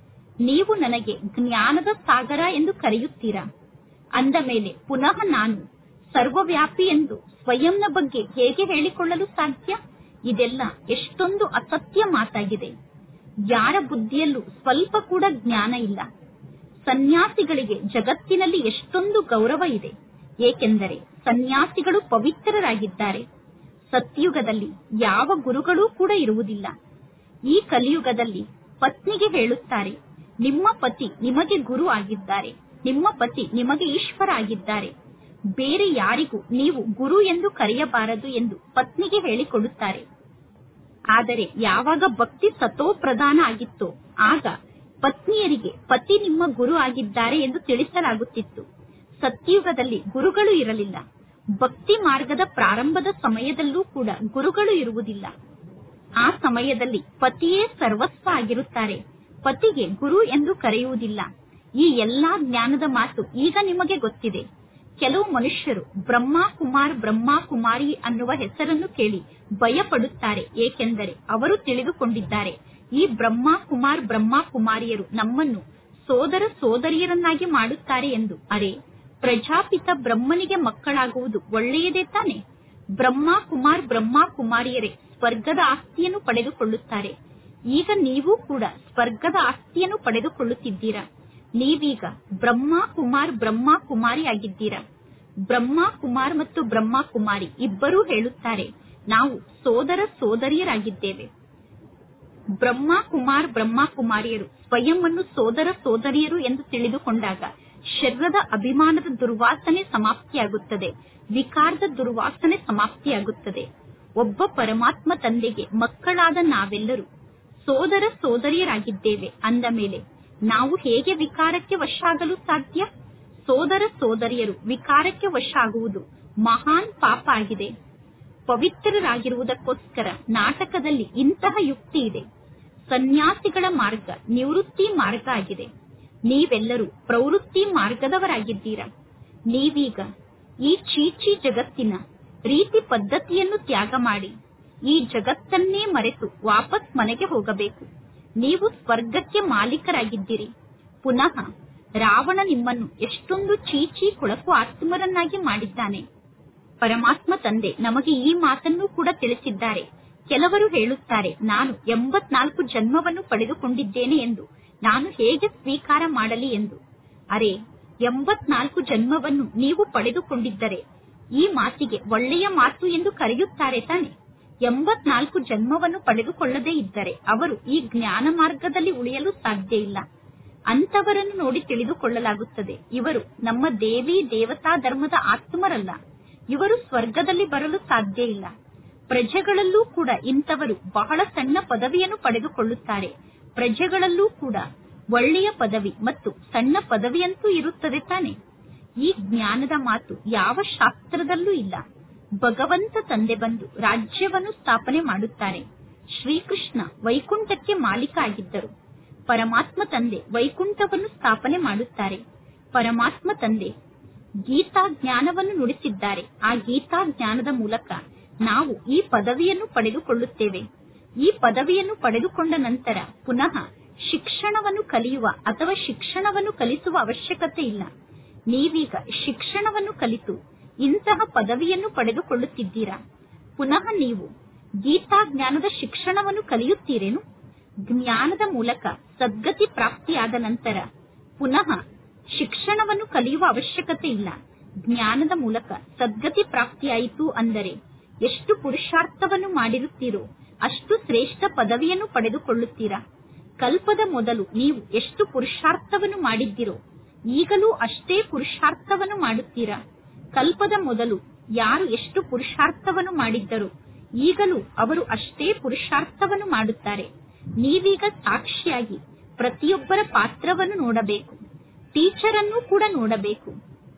ನೀವು ನನಗೆ ಜ್ಞಾನದ ಸಾಗರ ಎಂದು ಕರೆಯುತ್ತೀರಾ ಅಂದ ಮೇಲೆ ಪುನಃ ನಾನು ಸರ್ವವ್ಯಾಪಿ ಎಂದು ಸ್ವಯಂನ ಬಗ್ಗೆ ಹೇಗೆ ಹೇಳಿಕೊಳ್ಳಲು ಸಾಧ್ಯ ಇದೆಲ್ಲ ಎಷ್ಟೊಂದು ಅಸತ್ಯ ಮಾತಾಗಿದೆ ಯಾರ ಬುದ್ಧಿಯಲ್ಲೂ ಸ್ವಲ್ಪ ಕೂಡ ಜ್ಞಾನ ಇಲ್ಲ ಸನ್ಯಾಸಿಗಳಿಗೆ ಜಗತ್ತಿನಲ್ಲಿ ಎಷ್ಟೊಂದು ಗೌರವ ಇದೆ ಏಕೆಂದರೆ ಸನ್ಯಾಸಿಗಳು ಪವಿತ್ರರಾಗಿದ್ದಾರೆ ಸತ್ಯುಗದಲ್ಲಿ ಯಾವ ಗುರುಗಳೂ ಕೂಡ ಇರುವುದಿಲ್ಲ ಈ ಕಲಿಯುಗದಲ್ಲಿ ಪತ್ನಿಗೆ ಹೇಳುತ್ತಾರೆ ನಿಮ್ಮ ಪತಿ ನಿಮಗೆ ಗುರು ಆಗಿದ್ದಾರೆ ನಿಮ್ಮ ಪತಿ ನಿಮಗೆ ಈಶ್ವರ ಆಗಿದ್ದಾರೆ ಬೇರೆ ಯಾರಿಗೂ ನೀವು ಗುರು ಎಂದು ಕರೆಯಬಾರದು ಎಂದು ಪತ್ನಿಗೆ ಹೇಳಿಕೊಡುತ್ತಾರೆ ಆದರೆ ಯಾವಾಗ ಭಕ್ತಿ ಸತೋ ಪ್ರಧಾನ ಆಗಿತ್ತೋ ಆಗ ಪತ್ನಿಯರಿಗೆ ಪತಿ ನಿಮ್ಮ ಗುರು ಆಗಿದ್ದಾರೆ ಎಂದು ತಿಳಿಸಲಾಗುತ್ತಿತ್ತು ಸತ್ಯುಗದಲ್ಲಿ ಗುರುಗಳು ಇರಲಿಲ್ಲ ಭಕ್ತಿ ಮಾರ್ಗದ ಪ್ರಾರಂಭದ ಸಮಯದಲ್ಲೂ ಕೂಡ ಗುರುಗಳು ಇರುವುದಿಲ್ಲ ಆ ಸಮಯದಲ್ಲಿ ಪತಿಯೇ ಸರ್ವಸ್ವ ಆಗಿರುತ್ತಾರೆ ಪತಿಗೆ ಗುರು ಎಂದು ಕರೆಯುವುದಿಲ್ಲ ಈ ಎಲ್ಲಾ ಜ್ಞಾನದ ಮಾತು ಈಗ ನಿಮಗೆ ಗೊತ್ತಿದೆ ಕೆಲವು ಮನುಷ್ಯರು ಬ್ರಹ್ಮ ಕುಮಾರ್ ಬ್ರಹ್ಮ ಕುಮಾರಿ ಅನ್ನುವ ಹೆಸರನ್ನು ಕೇಳಿ ಭಯಪಡುತ್ತಾರೆ ಏಕೆಂದರೆ ಅವರು ತಿಳಿದುಕೊಂಡಿದ್ದಾರೆ ಈ ಬ್ರಹ್ಮ ಕುಮಾರ್ ಬ್ರಹ್ಮ ಕುಮಾರಿಯರು ನಮ್ಮನ್ನು ಸೋದರ ಸೋದರಿಯರನ್ನಾಗಿ ಮಾಡುತ್ತಾರೆ ಎಂದು ಅರೆ ಪ್ರಜಾಪಿತ ಬ್ರಹ್ಮನಿಗೆ ಮಕ್ಕಳಾಗುವುದು ಒಳ್ಳೆಯದೇ ತಾನೆ ಬ್ರಹ್ಮ ಕುಮಾರ್ ಬ್ರಹ್ಮ ಕುಮಾರಿಯರೇ ಸ್ವರ್ಗದ ಆಸ್ತಿಯನ್ನು ಪಡೆದುಕೊಳ್ಳುತ್ತಾರೆ ಈಗ ನೀವು ಕೂಡ ಸ್ವರ್ಗದ ಆಸ್ತಿಯನ್ನು ಪಡೆದುಕೊಳ್ಳುತ್ತಿದ್ದೀರಾ ನೀವೀಗ ಬ್ರಹ್ಮ ಕುಮಾರ್ ಬ್ರಹ್ಮ ಕುಮಾರಿ ಆಗಿದ್ದೀರಾ ಬ್ರಹ್ಮ ಕುಮಾರ್ ಮತ್ತು ಬ್ರಹ್ಮ ಕುಮಾರಿ ಇಬ್ಬರೂ ಹೇಳುತ್ತಾರೆ ನಾವು ಸೋದರ ಸೋದರಿಯರಾಗಿದ್ದೇವೆ ಬ್ರಹ್ಮ ಕುಮಾರ್ ಬ್ರಹ್ಮ ಕುಮಾರಿಯರು ಸ್ವಯಂವನ್ನು ಸೋದರ ಸೋದರಿಯರು ಎಂದು ತಿಳಿದುಕೊಂಡಾಗ ಶರೀರದ ಅಭಿಮಾನದ ದುರ್ವಾಸನೆ ಸಮಾಪ್ತಿಯಾಗುತ್ತದೆ ವಿಕಾರದ ದುರ್ವಾಸನೆ ಸಮಾಪ್ತಿಯಾಗುತ್ತದೆ ಒಬ್ಬ ಪರಮಾತ್ಮ ತಂದೆಗೆ ಮಕ್ಕಳಾದ ನಾವೆಲ್ಲರೂ ಸೋದರ ಸೋದರಿಯರಾಗಿದ್ದೇವೆ ಅಂದ ಮೇಲೆ ನಾವು ಹೇಗೆ ವಿಕಾರಕ್ಕೆ ವಶ ಆಗಲು ಸಾಧ್ಯ ಸೋದರ ಸೋದರಿಯರು ವಿಕಾರಕ್ಕೆ ವಶ ಆಗುವುದು ಮಹಾನ್ ಪಾಪ ಆಗಿದೆ ಪವಿತ್ರರಾಗಿರುವುದಕ್ಕೋಸ್ಕರ ನಾಟಕದಲ್ಲಿ ಇಂತಹ ಯುಕ್ತಿ ಇದೆ ಸನ್ಯಾಸಿಗಳ ಮಾರ್ಗ ನಿವೃತ್ತಿ ಮಾರ್ಗ ಆಗಿದೆ ನೀವೆಲ್ಲರೂ ಪ್ರವೃತ್ತಿ ಮಾರ್ಗದವರಾಗಿದ್ದೀರಾ ನೀವೀಗ ಈ ಚೀಚಿ ಜಗತ್ತಿನ ರೀತಿ ಪದ್ಧತಿಯನ್ನು ತ್ಯಾಗ ಮಾಡಿ ಈ ಜಗತ್ತನ್ನೇ ಮರೆತು ವಾಪಸ್ ಮನೆಗೆ ಹೋಗಬೇಕು ನೀವು ಸ್ವರ್ಗಕ್ಕೆ ಮಾಲೀಕರಾಗಿದ್ದೀರಿ ಪುನಃ ರಾವಣ ನಿಮ್ಮನ್ನು ಎಷ್ಟೊಂದು ಚೀಚಿ ಕೊಳಕು ಆತ್ಮರನ್ನಾಗಿ ಮಾಡಿದ್ದಾನೆ ಪರಮಾತ್ಮ ತಂದೆ ನಮಗೆ ಈ ಮಾತನ್ನು ಕೂಡ ತಿಳಿಸಿದ್ದಾರೆ ಕೆಲವರು ಹೇಳುತ್ತಾರೆ ನಾನು ಎಂಬತ್ನಾಲ್ಕು ಜನ್ಮವನ್ನು ಪಡೆದುಕೊಂಡಿದ್ದೇನೆ ಎಂದು ನಾನು ಹೇಗೆ ಸ್ವೀಕಾರ ಮಾಡಲಿ ಎಂದು ಅರೆ ಎಂಬತ್ನಾಲ್ಕು ಜನ್ಮವನ್ನು ನೀವು ಪಡೆದುಕೊಂಡಿದ್ದರೆ ಈ ಮಾತಿಗೆ ಒಳ್ಳೆಯ ಮಾತು ಎಂದು ಕರೆಯುತ್ತಾರೆ ತಾನೆ ಎಂಬತ್ನಾಲ್ಕು ಜನ್ಮವನ್ನು ಪಡೆದುಕೊಳ್ಳದೇ ಇದ್ದರೆ ಅವರು ಈ ಜ್ಞಾನ ಮಾರ್ಗದಲ್ಲಿ ಉಳಿಯಲು ಸಾಧ್ಯ ಇಲ್ಲ ಅಂತವರನ್ನು ನೋಡಿ ತಿಳಿದುಕೊಳ್ಳಲಾಗುತ್ತದೆ ಇವರು ನಮ್ಮ ದೇವಿ ದೇವತಾ ಧರ್ಮದ ಆತ್ಮರಲ್ಲ ಇವರು ಸ್ವರ್ಗದಲ್ಲಿ ಬರಲು ಸಾಧ್ಯ ಇಲ್ಲ ಪ್ರಜೆಗಳಲ್ಲೂ ಕೂಡ ಇಂಥವರು ಬಹಳ ಸಣ್ಣ ಪದವಿಯನ್ನು ಪಡೆದುಕೊಳ್ಳುತ್ತಾರೆ ಪ್ರಜೆಗಳಲ್ಲೂ ಕೂಡ ಒಳ್ಳೆಯ ಪದವಿ ಮತ್ತು ಸಣ್ಣ ಪದವಿಯಂತೂ ಇರುತ್ತದೆ ತಾನೆ ಈ ಜ್ಞಾನದ ಮಾತು ಯಾವ ಶಾಸ್ತ್ರದಲ್ಲೂ ಇಲ್ಲ ಭಗವಂತ ತಂದೆ ಬಂದು ರಾಜ್ಯವನ್ನು ಸ್ಥಾಪನೆ ಮಾಡುತ್ತಾರೆ ಶ್ರೀಕೃಷ್ಣ ವೈಕುಂಠಕ್ಕೆ ಮಾಲೀಕ ಆಗಿದ್ದರು ಪರಮಾತ್ಮ ತಂದೆ ವೈಕುಂಠವನ್ನು ಸ್ಥಾಪನೆ ಮಾಡುತ್ತಾರೆ ಪರಮಾತ್ಮ ತಂದೆ ಗೀತಾ ಜ್ಞಾನವನ್ನು ನುಡಿಸಿದ್ದಾರೆ ಆ ಗೀತಾ ಜ್ಞಾನದ ಮೂಲಕ ನಾವು ಈ ಪದವಿಯನ್ನು ಪಡೆದುಕೊಳ್ಳುತ್ತೇವೆ ಈ ಪದವಿಯನ್ನು ಪಡೆದುಕೊಂಡ ನಂತರ ಪುನಃ ಶಿಕ್ಷಣವನ್ನು ಕಲಿಯುವ ಅಥವಾ ಶಿಕ್ಷಣವನ್ನು ಕಲಿಸುವ ಅವಶ್ಯಕತೆ ಇಲ್ಲ ನೀವೀಗ ಶಿಕ್ಷಣವನ್ನು ಕಲಿತು ಇಂತಹ ಪದವಿಯನ್ನು ಪಡೆದುಕೊಳ್ಳುತ್ತಿದ್ದೀರಾ ಪುನಃ ನೀವು ಗೀತಾ ಜ್ಞಾನದ ಶಿಕ್ಷಣವನ್ನು ಕಲಿಯುತ್ತೀರೇನು ಜ್ಞಾನದ ಮೂಲಕ ಸದ್ಗತಿ ಪ್ರಾಪ್ತಿಯಾದ ನಂತರ ಪುನಃ ಶಿಕ್ಷಣವನ್ನು ಕಲಿಯುವ ಅವಶ್ಯಕತೆ ಇಲ್ಲ ಜ್ಞಾನದ ಮೂಲಕ ಸದ್ಗತಿ ಪ್ರಾಪ್ತಿಯಾಯಿತು ಅಂದರೆ ಎಷ್ಟು ಪುರುಷಾರ್ಥವನ್ನು ಮಾಡಿರುತ್ತೀರೋ ಅಷ್ಟು ಶ್ರೇಷ್ಠ ಪದವಿಯನ್ನು ಪಡೆದುಕೊಳ್ಳುತ್ತೀರಾ ಕಲ್ಪದ ಮೊದಲು ನೀವು ಎಷ್ಟು ಪುರುಷಾರ್ಥವನ್ನು ಮಾಡಿದ್ದೀರೋ ಈಗಲೂ ಅಷ್ಟೇ ಪುರುಷಾರ್ಥವನ್ನು ಮಾಡುತ್ತೀರಾ ಕಲ್ಪದ ಮೊದಲು ಯಾರು ಎಷ್ಟು ಪುರುಷಾರ್ಥವನ್ನು ಮಾಡಿದ್ದರೋ ಈಗಲೂ ಅವರು ಅಷ್ಟೇ ಪುರುಷಾರ್ಥವನ್ನು ಮಾಡುತ್ತಾರೆ ನೀವೀಗ ಸಾಕ್ಷಿಯಾಗಿ ಪ್ರತಿಯೊಬ್ಬರ ಪಾತ್ರವನ್ನು ನೋಡಬೇಕು ಟೀಚರ್ ಅನ್ನು ಕೂಡ ನೋಡಬೇಕು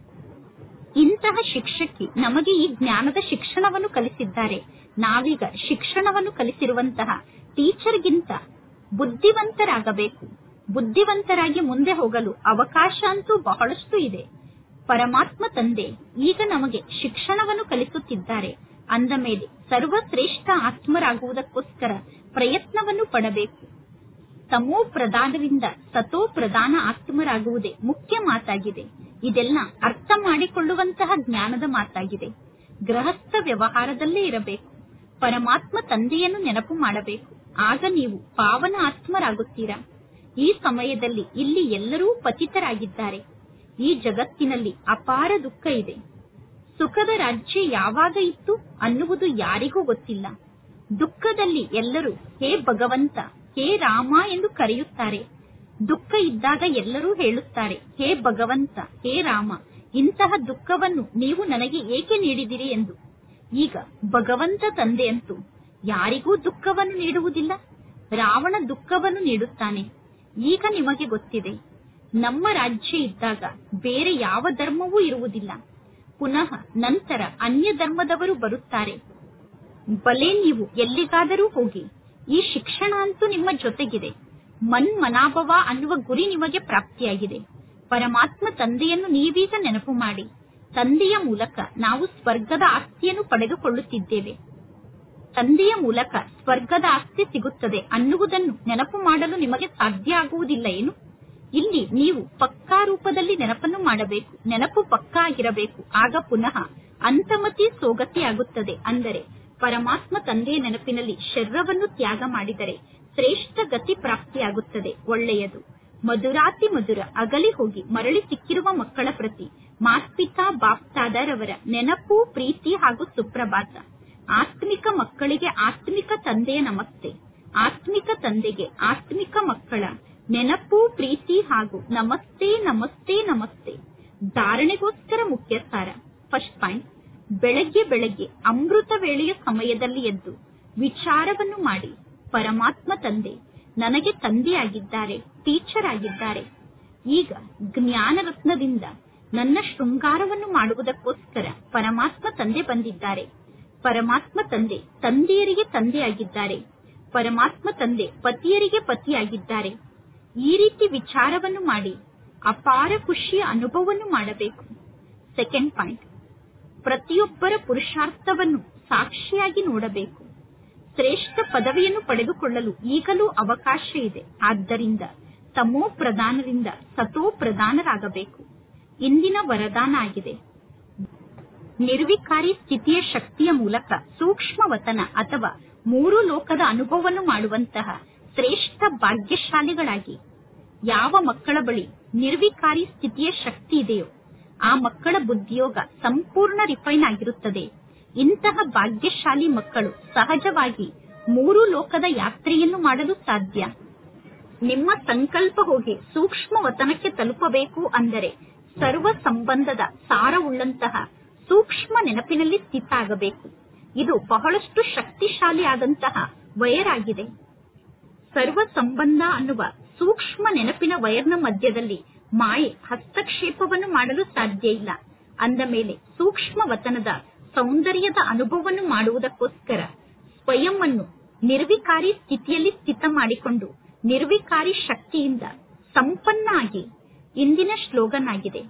ಇಂತಹ ಶಿಕ್ಷಕಿ ನಮಗೆ ಈ ಜ್ಞಾನದ ಶಿಕ್ಷಣವನ್ನು ಕಲಿಸಿದ್ದಾರೆ ನಾವೀಗ ಶಿಕ್ಷಣವನ್ನು ಕಲಿಸಿರುವಂತಹ ಟೀಚರ್ಗಿಂತ ಬುದ್ಧಿವಂತರಾಗಬೇಕು ಬುದ್ಧಿವಂತರಾಗಿ ಮುಂದೆ ಹೋಗಲು ಅವಕಾಶ ಅಂತೂ ಬಹಳಷ್ಟು ಇದೆ ಪರಮಾತ್ಮ ತಂದೆ ಈಗ ನಮಗೆ ಶಿಕ್ಷಣವನ್ನು ಕಲಿಸುತ್ತಿದ್ದಾರೆ ಅಂದ ಮೇಲೆ ಸರ್ವಶ್ರೇಷ್ಠ ಆತ್ಮರಾಗುವುದಕ್ಕೋಸ್ಕರ ಪ್ರಯತ್ನವನ್ನು ಪಡಬೇಕು ತಮೋ ಪ್ರಧಾನರಿಂದ ಸತೋ ಪ್ರಧಾನ ಆತ್ಮರಾಗುವುದೇ ಮುಖ್ಯ ಮಾತಾಗಿದೆ ಇದೆಲ್ಲ ಅರ್ಥ ಮಾಡಿಕೊಳ್ಳುವಂತಹ ಜ್ಞಾನದ ಮಾತಾಗಿದೆ ಗೃಹಸ್ಥ ವ್ಯವಹಾರದಲ್ಲೇ ಇರಬೇಕು ಪರಮಾತ್ಮ ತಂದೆಯನ್ನು ನೆನಪು ಮಾಡಬೇಕು ಆಗ ನೀವು ಪಾವನ ಆತ್ಮರಾಗುತ್ತೀರಾ ಈ ಸಮಯದಲ್ಲಿ ಇಲ್ಲಿ ಎಲ್ಲರೂ ಪತಿತರಾಗಿದ್ದಾರೆ ಈ ಜಗತ್ತಿನಲ್ಲಿ ಅಪಾರ ದುಃಖ ಇದೆ ಸುಖದ ರಾಜ್ಯ ಯಾವಾಗ ಇತ್ತು ಅನ್ನುವುದು ಯಾರಿಗೂ ಗೊತ್ತಿಲ್ಲ ದುಃಖದಲ್ಲಿ ಎಲ್ಲರೂ ಹೇ ಭಗವಂತ ಹೇ ರಾಮ ಎಂದು ಕರೆಯುತ್ತಾರೆ ದುಃಖ ಇದ್ದಾಗ ಎಲ್ಲರೂ ಹೇಳುತ್ತಾರೆ ಹೇ ಭಗವಂತ ಹೇ ರಾಮ ಇಂತಹ ದುಃಖವನ್ನು ನೀವು ನನಗೆ ಏಕೆ ನೀಡಿದಿರಿ ಎಂದು ಈಗ ಭಗವಂತ ತಂದೆಯಂತೂ ಯಾರಿಗೂ ದುಃಖವನ್ನು ನೀಡುವುದಿಲ್ಲ ರಾವಣ ದುಃಖವನ್ನು ನೀಡುತ್ತಾನೆ ಈಗ ನಿಮಗೆ ಗೊತ್ತಿದೆ ನಮ್ಮ ರಾಜ್ಯ ಇದ್ದಾಗ ಬೇರೆ ಯಾವ ಧರ್ಮವೂ ಇರುವುದಿಲ್ಲ ಪುನಃ ನಂತರ ಅನ್ಯ ಧರ್ಮದವರು ಬರುತ್ತಾರೆ ಬಲೆ ನೀವು ಎಲ್ಲಿಗಾದರೂ ಹೋಗಿ ಈ ಶಿಕ್ಷಣ ಅಂತೂ ನಿಮ್ಮ ಜೊತೆಗಿದೆ ಮನ್ ಮನಾಭವ ಅನ್ನುವ ಗುರಿ ನಿಮಗೆ ಪ್ರಾಪ್ತಿಯಾಗಿದೆ ಪರಮಾತ್ಮ ತಂದೆಯನ್ನು ನೀವೀಗ ನೆನಪು ಮಾಡಿ ತಂದೆಯ ಮೂಲಕ ನಾವು ಸ್ವರ್ಗದ ಆಸ್ತಿಯನ್ನು ಪಡೆದುಕೊಳ್ಳುತ್ತಿದ್ದೇವೆ ತಂದೆಯ ಮೂಲಕ ಸ್ವರ್ಗದ ಆಸ್ತಿ ಸಿಗುತ್ತದೆ ಅನ್ನುವುದನ್ನು ನೆನಪು ಮಾಡಲು ನಿಮಗೆ ಸಾಧ್ಯ ಆಗುವುದಿಲ್ಲ ಏನು ಇಲ್ಲಿ ನೀವು ಪಕ್ಕಾ ರೂಪದಲ್ಲಿ ನೆನಪನ್ನು ಮಾಡಬೇಕು ನೆನಪು ಪಕ್ಕಾ ಆಗಿರಬೇಕು ಆಗ ಪುನಃ ಅಂತಮತಿ ಸೋಗತಿ ಆಗುತ್ತದೆ ಅಂದರೆ ಪರಮಾತ್ಮ ತಂದೆಯ ನೆನಪಿನಲ್ಲಿ ಶರೀರವನ್ನು ತ್ಯಾಗ ಮಾಡಿದರೆ ಶ್ರೇಷ್ಠ ಗತಿ ಪ್ರಾಪ್ತಿಯಾಗುತ್ತದೆ ಒಳ್ಳೆಯದು ಮಧುರಾತಿ ಮಧುರ ಅಗಲಿ ಹೋಗಿ ಮರಳಿ ಸಿಕ್ಕಿರುವ ಮಕ್ಕಳ ಪ್ರತಿ ಮಾಸ್ಪಿತಾ ಬಾಪ್ತಾದರವರ ನೆನಪು ಪ್ರೀತಿ ಹಾಗೂ ಸುಪ್ರಭಾತ ಆತ್ಮಿಕ ಮಕ್ಕಳಿಗೆ ಆತ್ಮಿಕ ತಂದೆಯ ನಮಸ್ತೆ ಆತ್ಮಿಕ ತಂದೆಗೆ ಆತ್ಮಿಕ ಮಕ್ಕಳ ನೆನಪು ಪ್ರೀತಿ ಹಾಗೂ ನಮಸ್ತೆ ನಮಸ್ತೆ ನಮಸ್ತೆ ಧಾರಣೆಗೋಸ್ಕರ ಮುಖ್ಯ ಸಾರ ಫಸ್ಟ್ ಪಾಯಿಂಟ್ ಬೆಳಗ್ಗೆ ಬೆಳಗ್ಗೆ ಅಮೃತ ವೇಳೆಯ ಸಮಯದಲ್ಲಿ ಎದ್ದು ವಿಚಾರವನ್ನು ಮಾಡಿ ಪರಮಾತ್ಮ ತಂದೆ ನನಗೆ ತಂದೆಯಾಗಿದ್ದಾರೆ ಟೀಚರ್ ಆಗಿದ್ದಾರೆ ಈಗ ಜ್ಞಾನ ರತ್ನದಿಂದ ನನ್ನ ಶೃಂಗಾರವನ್ನು ಮಾಡುವುದಕ್ಕೋಸ್ಕರ ಪರಮಾತ್ಮ ತಂದೆ ಬಂದಿದ್ದಾರೆ ಪರಮಾತ್ಮ ತಂದೆ ತಂದೆಯರಿಗೆ ತಂದೆಯಾಗಿದ್ದಾರೆ ಪರಮಾತ್ಮ ತಂದೆ ಪತಿಯರಿಗೆ ಪತಿಯಾಗಿದ್ದಾರೆ ಈ ರೀತಿ ವಿಚಾರವನ್ನು ಮಾಡಿ ಅಪಾರ ಖುಷಿಯ ಅನುಭವವನ್ನು ಮಾಡಬೇಕು ಸೆಕೆಂಡ್ ಪಾಯಿಂಟ್ ಪ್ರತಿಯೊಬ್ಬರ ಪುರುಷಾರ್ಥವನ್ನು ಸಾಕ್ಷಿಯಾಗಿ ನೋಡಬೇಕು ಶ್ರೇಷ್ಠ ಪದವಿಯನ್ನು ಪಡೆದುಕೊಳ್ಳಲು ಈಗಲೂ ಅವಕಾಶ ಇದೆ ಆದ್ದರಿಂದ ತಮೋ ಪ್ರಧಾನರಿಂದ ಸತೋ ಪ್ರಧಾನರಾಗಬೇಕು ಇಂದಿನ ವರದಾನ ಆಗಿದೆ ನಿರ್ವಿಕಾರಿ ಸ್ಥಿತಿಯ ಶಕ್ತಿಯ ಮೂಲಕ ಸೂಕ್ಷ್ಮವತನ ಅಥವಾ ಮೂರು ಲೋಕದ ಅನುಭವವನ್ನು ಮಾಡುವಂತಹ ಶ್ರೇಷ್ಠ ಭಾಗ್ಯಶಾಲಿಗಳಾಗಿ ಯಾವ ಮಕ್ಕಳ ಬಳಿ ನಿರ್ವಿಕಾರಿ ಸ್ಥಿತಿಯ ಶಕ್ತಿ ಇದೆಯೋ ಆ ಮಕ್ಕಳ ಬುದ್ಧಿಯೋಗ ಸಂಪೂರ್ಣ ರಿಫೈನ್ ಆಗಿರುತ್ತದೆ ಇಂತಹ ಭಾಗ್ಯಶಾಲಿ ಮಕ್ಕಳು ಸಹಜವಾಗಿ ಮೂರು ಲೋಕದ ಯಾತ್ರೆಯನ್ನು ಮಾಡಲು ಸಾಧ್ಯ ನಿಮ್ಮ ಸಂಕಲ್ಪ ಹೋಗಿ ಸೂಕ್ಷ್ಮ ವತನಕ್ಕೆ ತಲುಪಬೇಕು ಅಂದರೆ ಸರ್ವ ಸಂಬಂಧದ ಸಾರವುಳ್ಳಂತಹ ಸೂಕ್ಷ್ಮ ನೆನಪಿನಲ್ಲಿ ಸ್ಥಿತ ಆಗಬೇಕು ಇದು ಬಹಳಷ್ಟು ಶಕ್ತಿಶಾಲಿ ಆದಂತಹ ವಯರಾಗಿದೆ ಸರ್ವ ಸಂಬಂಧ ಅನ್ನುವ ಸೂಕ್ಷ್ಮ ನೆನಪಿನ ವಯರ್ನ ಮಧ್ಯದಲ್ಲಿ ಮಾಯೆ ಹಸ್ತಕ್ಷೇಪವನ್ನು ಮಾಡಲು ಸಾಧ್ಯ ಇಲ್ಲ ಅಂದ ಮೇಲೆ ಸೂಕ್ಷ್ಮ ವತನದ ಸೌಂದರ್ಯದ ಅನುಭವವನ್ನು ಮಾಡುವುದಕ್ಕೋಸ್ಕರ ಸ್ವಯಂ ಅನ್ನು ನಿರ್ವಿಕಾರಿ ಸ್ಥಿತಿಯಲ್ಲಿ ಸ್ಥಿತ ಮಾಡಿಕೊಂಡು ನಿರ್ವಿಕಾರಿ ಶಕ್ತಿಯಿಂದ ಸಂಪನ್ನ ಆಗಿ ಇಂದಿನ ಸ್ಲೋಗನ್ ಆಗಿದೆ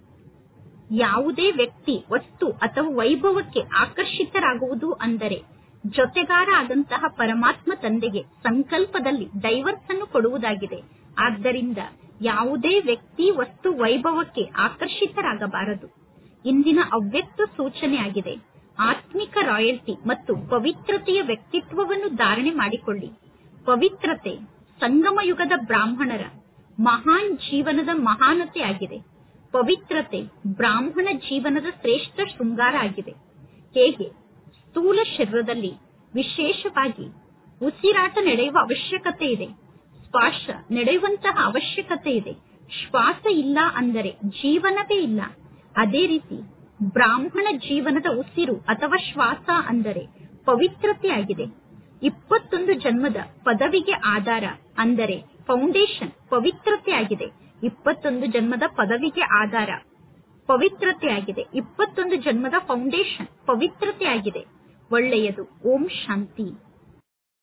ಯಾವುದೇ ವ್ಯಕ್ತಿ ವಸ್ತು ಅಥವಾ ವೈಭವಕ್ಕೆ ಆಕರ್ಷಿತರಾಗುವುದು ಅಂದರೆ ಜೊತೆಗಾರ ಆದಂತಹ ಪರಮಾತ್ಮ ತಂದೆಗೆ ಸಂಕಲ್ಪದಲ್ಲಿ ಡೈವರ್ಸ್ ಅನ್ನು ಕೊಡುವುದಾಗಿದೆ ಆದ್ದರಿಂದ ಯಾವುದೇ ವ್ಯಕ್ತಿ ವಸ್ತು ವೈಭವಕ್ಕೆ ಆಕರ್ಷಿತರಾಗಬಾರದು ಇಂದಿನ ಅವ್ಯಕ್ತ ಸೂಚನೆಯಾಗಿದೆ ಆತ್ಮಿಕ ರಾಯಲ್ಟಿ ಮತ್ತು ಪವಿತ್ರತೆಯ ವ್ಯಕ್ತಿತ್ವವನ್ನು ಧಾರಣೆ ಮಾಡಿಕೊಳ್ಳಿ ಪವಿತ್ರತೆ ಸಂಗಮ ಯುಗದ ಬ್ರಾಹ್ಮಣರ ಮಹಾನ್ ಜೀವನದ ಮಹಾನತೆ ಆಗಿದೆ ಪವಿತ್ರತೆ ಬ್ರಾಹ್ಮಣ ಜೀವನದ ಶ್ರೇಷ್ಠ ಶೃಂಗಾರ ಆಗಿದೆ ಹೇಗೆ ಸ್ಥೂಲ ಶರೀರದಲ್ಲಿ ವಿಶೇಷವಾಗಿ ಉಸಿರಾಟ ನಡೆಯುವ ಅವಶ್ಯಕತೆ ಇದೆ ಶ್ವಾಸ ನಡೆಯುವಂತಹ ಅವಶ್ಯಕತೆ ಇದೆ ಶ್ವಾಸ ಇಲ್ಲ ಅಂದರೆ ಜೀವನವೇ ಇಲ್ಲ ಅದೇ ರೀತಿ ಬ್ರಾಹ್ಮಣ ಜೀವನದ ಉಸಿರು ಅಥವಾ ಶ್ವಾಸ ಅಂದರೆ ಪವಿತ್ರತೆಯಾಗಿದೆ ಇಪ್ಪತ್ತೊಂದು ಜನ್ಮದ ಪದವಿಗೆ ಆಧಾರ ಅಂದರೆ ಫೌಂಡೇಶನ್ ಪವಿತ್ರತೆಯಾಗಿದೆ ಇಪ್ಪತ್ತೊಂದು ಜನ್ಮದ ಪದವಿಗೆ ಆಧಾರ ಪವಿತ್ರತೆಯಾಗಿದೆ ಇಪ್ಪತ್ತೊಂದು ಜನ್ಮದ ಫೌಂಡೇಶನ್ ಪವಿತ್ರತೆಯಾಗಿದೆ ಒಳ್ಳೆಯದು ಓಂ ಶಾಂತಿ